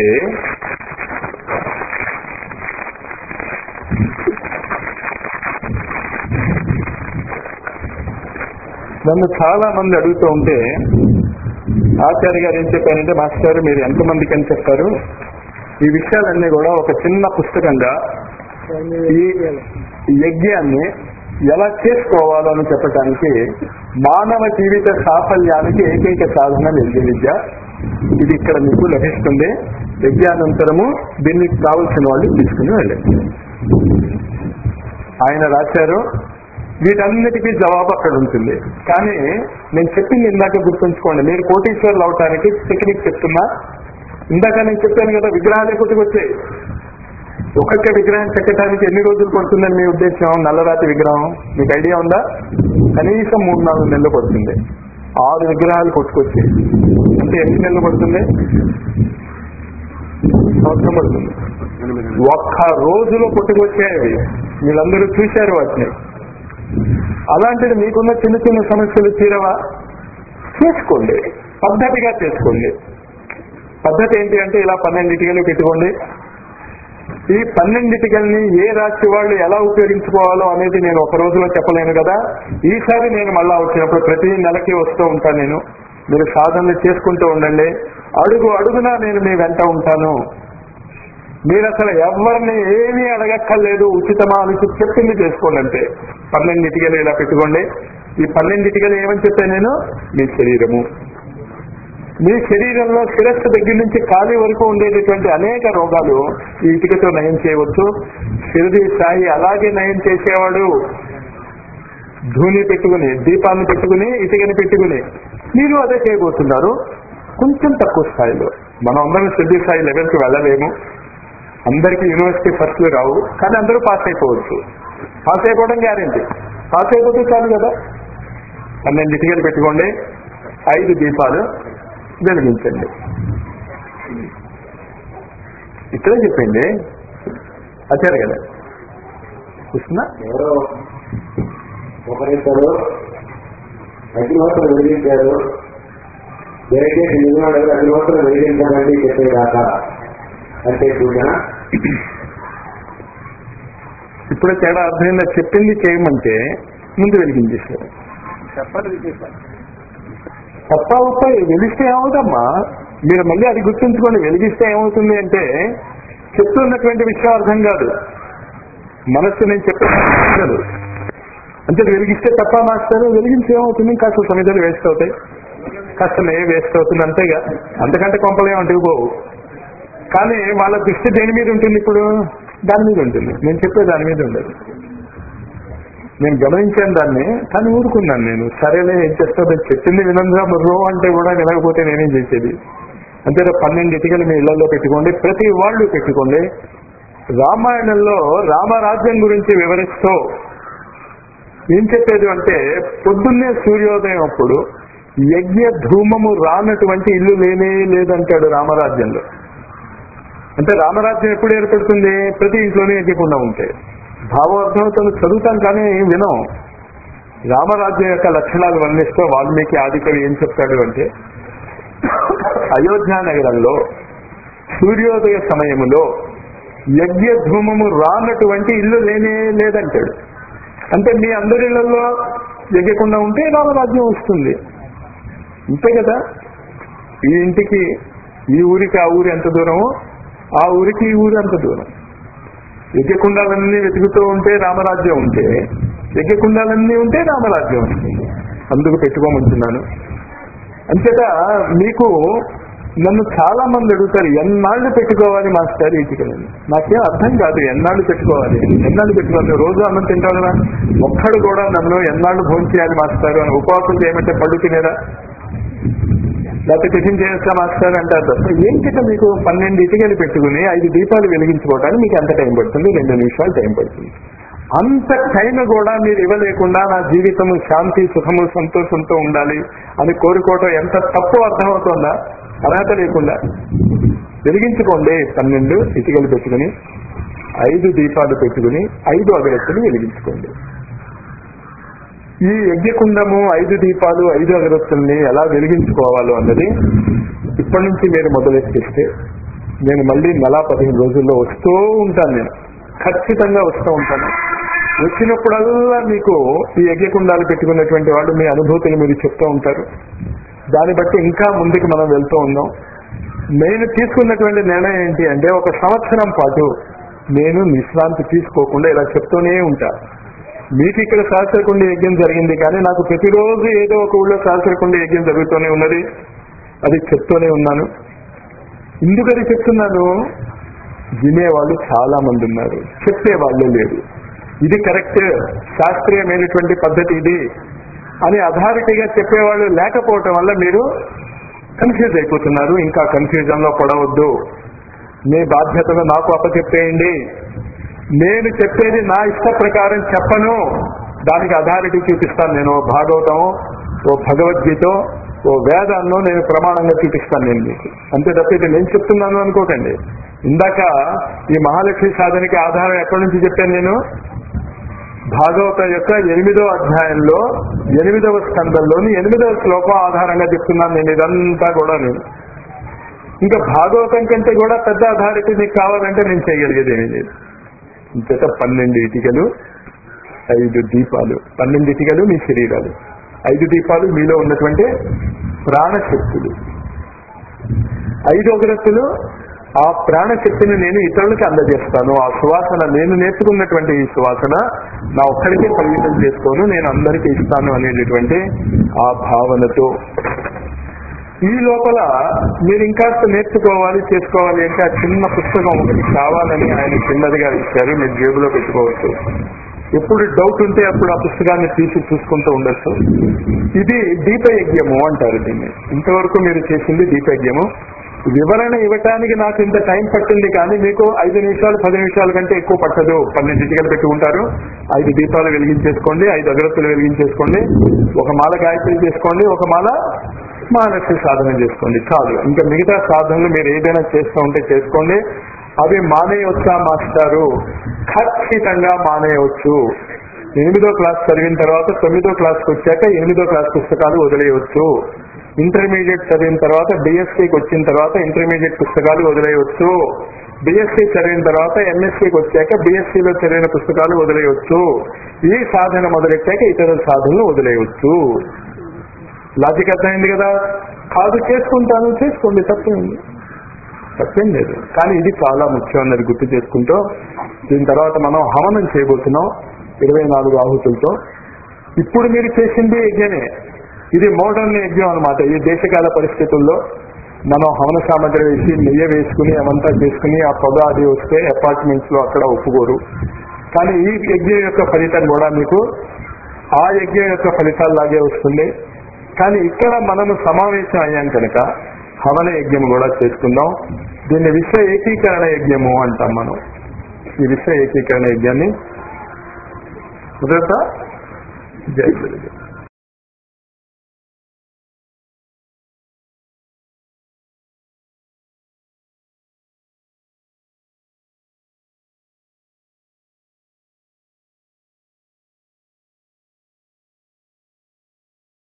నన్ను చాలా మంది అడుగుతూ ఉంటే ఆచార్య గారు ఏం చెప్పారంటే మాస్టర్ మీరు ఎంతమందికి అని చెప్పారు ఈ విషయాలన్నీ కూడా ఒక చిన్న పుస్తకంగా ఈ యజ్ఞాన్ని ఎలా చేసుకోవాలో అని చెప్పడానికి మానవ జీవిత సాఫల్యానికి ఏకైక సాధన యజ్ఞ విద్య ఇది ఇక్కడ మీకు లభిస్తుంది యజ్ఞానంతరము దీనికి కావలసిన వాళ్ళు తీసుకుని వెళ్ళండి ఆయన రాశారు వీటన్నిటికీ జవాబు అక్కడ ఉంటుంది కానీ నేను చెప్పింది ఇందాక గుర్తుంచుకోండి మీరు కోటీశ్వర్లు అవటానికి టెక్నిక్ చెప్తున్నా ఇందాక నేను చెప్పాను కదా విగ్రహాలే కొట్టుకొచ్చాయి ఒక్కొక్క విగ్రహం చెక్కడానికి ఎన్ని రోజులు పడుతుందని మీ ఉద్దేశం నల్లరాతి విగ్రహం మీకు ఐడియా ఉందా కనీసం మూడు నాలుగు నెలలు పడుతుంది ఆరు విగ్రహాలు కొట్టుకొచ్చి అంటే ఎన్ని నెలలు పడుతుంది సంవత్సరం పడుతుంది ఒక్క రోజులో పుట్టుకొచ్చాయి అవి వీళ్ళందరూ చూశారు వాటిని అలాంటిది మీకున్న చిన్న చిన్న సమస్యలు తీరవా చేసుకోండి పద్ధతిగా చేసుకోండి పద్ధతి ఏంటి అంటే ఇలా పన్నెండింటికలు పెట్టుకోండి ఈ పన్నెండింటికల్ని ఏ రాశి వాళ్ళు ఎలా ఉపయోగించుకోవాలో అనేది నేను ఒక రోజులో చెప్పలేను కదా ఈసారి నేను మళ్ళా వచ్చినప్పుడు ప్రతి నెలకి వస్తూ ఉంటాను నేను మీరు సాధనలు చేసుకుంటూ ఉండండి అడుగు అడుగునా నేను మీ వెంట ఉంటాను మీరు అసలు ఎవరిని ఏమీ అడగక్కర్లేదు ఉచితమా అని చెప్పింది చేసుకోండి అంటే పన్నెండు ఇటుకలు ఇలా పెట్టుకోండి ఈ పన్నెండు ఇటుకలు ఏమని చెప్పాను నేను మీ శరీరము మీ శరీరంలో శిరస్సు దగ్గర నుంచి కాలి వరకు ఉండేటటువంటి అనేక రోగాలు ఈ ఇటుకతో నయం చేయవచ్చు శిరది సాయి అలాగే నయం చేసేవాడు ధూని పెట్టుకుని దీపాన్ని పెట్టుకుని ఇటుకని పెట్టుకుని మీరు అదే చేయబోతున్నారు కొంచెం తక్కువ స్థాయిలో మనం అందరం సిద్ధి స్థాయి లెవెల్కి వెళ్ళలేము అందరికీ యూనివర్సిటీ ఫస్ట్లు రావు కానీ అందరూ పాస్ అయిపోవచ్చు పాస్ అయిపోవడం గ్యారెంటీ పాస్ అయిపోతే చాలు కదా పన్నెండు ఇటుకలు పెట్టుకోండి ఐదు దీపాలు వెలిగించండి ఇక్కడే చెప్పింది వచ్చారు కదా చూస్తున్నా ఎవరో ఒకరిద్దరు అగ్నిహోత్రం వెలిగించారు దయచేసి నిజమాడు అగ్నిహోత్రం వెలిగించాలంటే చెప్పేదాకా అంటే సూచన ఇప్పుడు తేడా అర్థమైందా చెప్పింది చేయమంటే ముందు వెలిగించేశారు తప్ప ఉప్ప వెలిస్తే ఏమవుతమ్మా మీరు మళ్ళీ అది గుర్తుంచుకోండి వెలిగిస్తే ఏమవుతుంది అంటే చెప్తున్నటువంటి విషయం అర్థం కాదు మనస్సు నేను చెప్పాను అంటే వెలిగిస్తే తప్ప మాస్టర్ వెలిగించి ఏమవుతుంది కాస్త సమిధలు వేస్ట్ అవుతాయి కాస్త నెయ్యి వేస్ట్ అవుతుంది అంతేగా అంతకంటే కొంపలేం అంటుకుపోవు కానీ వాళ్ళ దృష్టి దేని మీద ఉంటుంది ఇప్పుడు దాని మీద ఉంటుంది నేను చెప్పే దాని మీద ఉండదు నేను గమనించాను దాన్ని కానీ ఊరుకున్నాను నేను సరేలే ఏం చేస్తావు చెప్పింది వినంగా రో అంటే కూడా వినకపోతే నేనేం చేసేది అంతే పన్నెండు ఇటుకలు మీ ఇళ్లలో పెట్టుకోండి ప్రతి వాళ్ళు పెట్టుకోండి రామాయణంలో రామరాజ్యం గురించి వివరిస్తూ ఏం చెప్పేది అంటే పొద్దున్నే సూర్యోదయం అప్పుడు యజ్ఞ ధూమము రానటువంటి ఇల్లు లేనే లేదంటాడు రామరాజ్యంలో అంటే రామరాజ్యం ఎప్పుడు ఏర్పడుతుంది ప్రతి ఇంట్లోనే యజ్ఞకుండా ఉంటే భావార్థంతో చదువుతాం కానీ వినం రామరాజ్యం యొక్క లక్షణాలు వర్ణిస్తూ వాల్మీకి ఆదికవి ఏం చెప్తాడు అంటే అయోధ్య నగరంలో సూర్యోదయ సమయములో యజ్ఞ ధూమము రానటువంటి ఇల్లు లేనే లేదంటాడు అంటే మీ అందరి ఇళ్లలో యజ్ఞకుండా ఉంటే రామరాజ్యం వస్తుంది అంతే కదా ఈ ఇంటికి ఈ ఊరికి ఆ ఊరి ఎంత దూరమో ఆ ఊరికి ఈ ఊరు అంత దూరం యజ్ఞకుండాలన్నీ వెతుకుతూ ఉంటే రామరాజ్యం ఉంటే యజ్ఞకుండాలన్నీ ఉంటే రామరాజ్యం ఉంటుంది అందుకు పెట్టుకోమంటున్నాను అంతేత మీకు నన్ను చాలా మంది అడుగుతారు ఎన్నాళ్ళు పెట్టుకోవాలి మాస్టర్ ఇటుకలని నాకేం అర్థం కాదు ఎన్నాళ్ళు పెట్టుకోవాలి ఎన్నాళ్ళు పెట్టుకోవాలి రోజు అన్నం తింటాడు కదా ఒక్కడు కూడా నన్ను ఎన్నాళ్ళు భోజనం చేయాలి మాస్టర్ అని ఉపవాసం చేయమంటే పళ్ళు తినేదా లేకపోతే టిఫిన్ చేస్తా మాస్టర్ అంటారు తప్ప ఏంటిట మీకు పన్నెండు ఇటుకలు పెట్టుకుని ఐదు దీపాలు వెలిగించుకోవడానికి మీకు ఎంత టైం పడుతుంది రెండు నిమిషాలు టైం పడుతుంది అంత టైం కూడా మీరు ఇవ్వలేకుండా నా జీవితము శాంతి సుఖము సంతోషంతో ఉండాలి అని కోరుకోవటం ఎంత తప్పు అర్థమవుతుందా అర్హత లేకుండా వెలిగించుకోండి పన్నెండు ఇటుకలు పెట్టుకుని ఐదు దీపాలు పెట్టుకుని ఐదు అగరత్తులు వెలిగించుకోండి ఈ యజ్ఞకుండము ఐదు దీపాలు ఐదు అగరత్తుల్ని ఎలా వెలిగించుకోవాలో అన్నది ఇప్పటి నుంచి మీరు మొదలెట్టిస్తే నేను మళ్ళీ నెల పదిహేను రోజుల్లో వస్తూ ఉంటాను నేను ఖచ్చితంగా వస్తూ ఉంటాను వచ్చినప్పుడల్లా మీకు ఈ యజ్ఞకుండాలు పెట్టుకున్నటువంటి వాళ్ళు మీ అనుభూతిని మీరు చెప్తూ ఉంటారు దాన్ని బట్టి ఇంకా ముందుకు మనం వెళ్తూ ఉన్నాం నేను తీసుకున్నటువంటి నిర్ణయం ఏంటి అంటే ఒక సంవత్సరం పాటు నేను విశ్రాంతి తీసుకోకుండా ఇలా చెప్తూనే ఉంటా మీకు ఇక్కడ సహస్రకుండ యజ్ఞం జరిగింది కానీ నాకు ప్రతిరోజు ఏదో ఒక ఊళ్ళో సహస్రకుండ యజ్ఞం జరుగుతూనే ఉన్నది అది చెప్తూనే ఉన్నాను ఎందుకని చెప్తున్నాను వినేవాళ్ళు చాలా మంది ఉన్నారు చెప్పే వాళ్ళే లేరు ఇది కరెక్ట్ శాస్త్రీయమైనటువంటి పద్ధతి ఇది అని అథారిటీగా చెప్పేవాళ్ళు లేకపోవటం వల్ల మీరు కన్ఫ్యూజ్ అయిపోతున్నారు ఇంకా కన్ఫ్యూజన్ లో పడవద్దు మీ బాధ్యతలు నాకు అప్పచెప్పేయండి నేను చెప్పేది నా ఇష్ట ప్రకారం చెప్పను దానికి అథారిటీ చూపిస్తాను నేను ఓ భాగవతం ఓ భగవద్గీత ఓ వేదాన్నో నేను ప్రమాణంగా చూపిస్తాను నేను మీకు అంతే తప్ప ఇది నేను చెప్తున్నాను అనుకోకండి ఇందాక ఈ మహాలక్ష్మి సాధనకి ఆధారం ఎక్కడి నుంచి చెప్పాను నేను భాగవత యొక్క ఎనిమిదవ అధ్యాయంలో ఎనిమిదవ స్కందంలోని ఎనిమిదవ శ్లోకం ఆధారంగా చెప్తున్నాను నేను ఇదంతా కూడా నేను ఇంకా భాగవతం కంటే కూడా పెద్ద అథారిటీ మీకు కావాలంటే నేను చేయగలిగేది ఏమీ లేదు ఇంతట పన్నెండు ఇటుకలు ఐదు దీపాలు పన్నెండు ఇటుకలు మీ శరీరాలు ఐదు దీపాలు మీలో ఉన్నటువంటి ప్రాణశక్తులు ఐదు అగ్రత్తులు ఆ ప్రాణశక్తిని నేను ఇతరులకు అందజేస్తాను ఆ సువాసన నేను నేర్చుకున్నటువంటి ఈ సువాసన నా ఒక్కడికే పరిమితం చేసుకోను నేను అందరికీ ఇస్తాను అనేటటువంటి ఆ భావనతో ఈ లోపల మీరు ఇంకాస్త నేర్చుకోవాలి చేసుకోవాలి అంటే ఆ చిన్న పుస్తకం ఒకటి కావాలని ఆయన చిన్నదిగా ఇచ్చారు మీరు జేబులో పెట్టుకోవచ్చు ఎప్పుడు డౌట్ ఉంటే అప్పుడు ఆ పుస్తకాన్ని తీసి చూసుకుంటూ ఉండొచ్చు ఇది దీపయజ్ఞము అంటారు దీన్ని ఇంతవరకు మీరు చేసింది దీపయజ్ఞము వివరణ ఇవ్వటానికి నాకు ఇంత టైం పట్టింది కానీ మీకు ఐదు నిమిషాలు పది నిమిషాల కంటే ఎక్కువ పట్టదు పన్నెండు ఇటుకలు పెట్టుకుంటారు ఐదు దీపాలు వెలిగించేసుకోండి ఐదు అగరత్తులు వెలిగించేసుకోండి ఒక మాల గాయత్రి చేసుకోండి ఒక మాల మహాలక్ష్మి సాధన చేసుకోండి చాలు ఇంకా మిగతా సాధనలు మీరు ఏదైనా చేస్తూ ఉంటే చేసుకోండి అవి మానేయవచ్చా మాస్టారు ఖచ్చితంగా మానేయవచ్చు ఎనిమిదో క్లాస్ చదివిన తర్వాత తొమ్మిదో క్లాస్కి వచ్చాక ఎనిమిదో క్లాస్ పుస్తకాలు వదిలేయవచ్చు ఇంటర్మీడియట్ చదివిన తర్వాత డిఎస్సికి వచ్చిన తర్వాత ఇంటర్మీడియట్ పుస్తకాలు వదిలేయవచ్చు బిఎస్సి చదివిన తర్వాత ఎంఎస్సికి వచ్చాక బిఎస్సిలో చదివిన పుస్తకాలు వదిలేయవచ్చు ఈ సాధన మొదలెట్టాక ఇతర సాధనలు వదిలేయవచ్చు లాజిక్ అర్థమైంది కదా కాదు చేసుకుంటాను చేసుకోండి తప్పేంది తప్పేం లేదు కానీ ఇది చాలా ముఖ్యం అన్నది గుర్తు చేసుకుంటూ దీని తర్వాత మనం హవనం చేయబోతున్నాం ఇరవై నాలుగు ఆహుతులతో ఇప్పుడు మీరు చేసింది యజ్ఞమే ఇది మోడర్న్ యజ్ఞం అనమాట ఈ దేశకాల పరిస్థితుల్లో మనం హవన సామగ్రి వేసి నెయ్యి వేసుకుని అవంతా చేసుకుని ఆ పొగ అది వస్తే అపార్ట్మెంట్స్ లో అక్కడ ఒప్పుకోరు కానీ ఈ యజ్ఞం యొక్క ఫలితం కూడా మీకు ఆ యజ్ఞం యొక్క ఫలితాల్లాగే వస్తుంది కానీ ఇక్కడ మనము సమావేశం అయ్యాం కనుక హవన యజ్ఞం కూడా చేసుకుందాం దీన్ని విశ్వ ఏకీకరణ యజ్ఞము అంటాం మనం ఈ విశ్వ ఏకీకరణ యజ్ఞాన్ని కుదరతా జై గురుదేవ్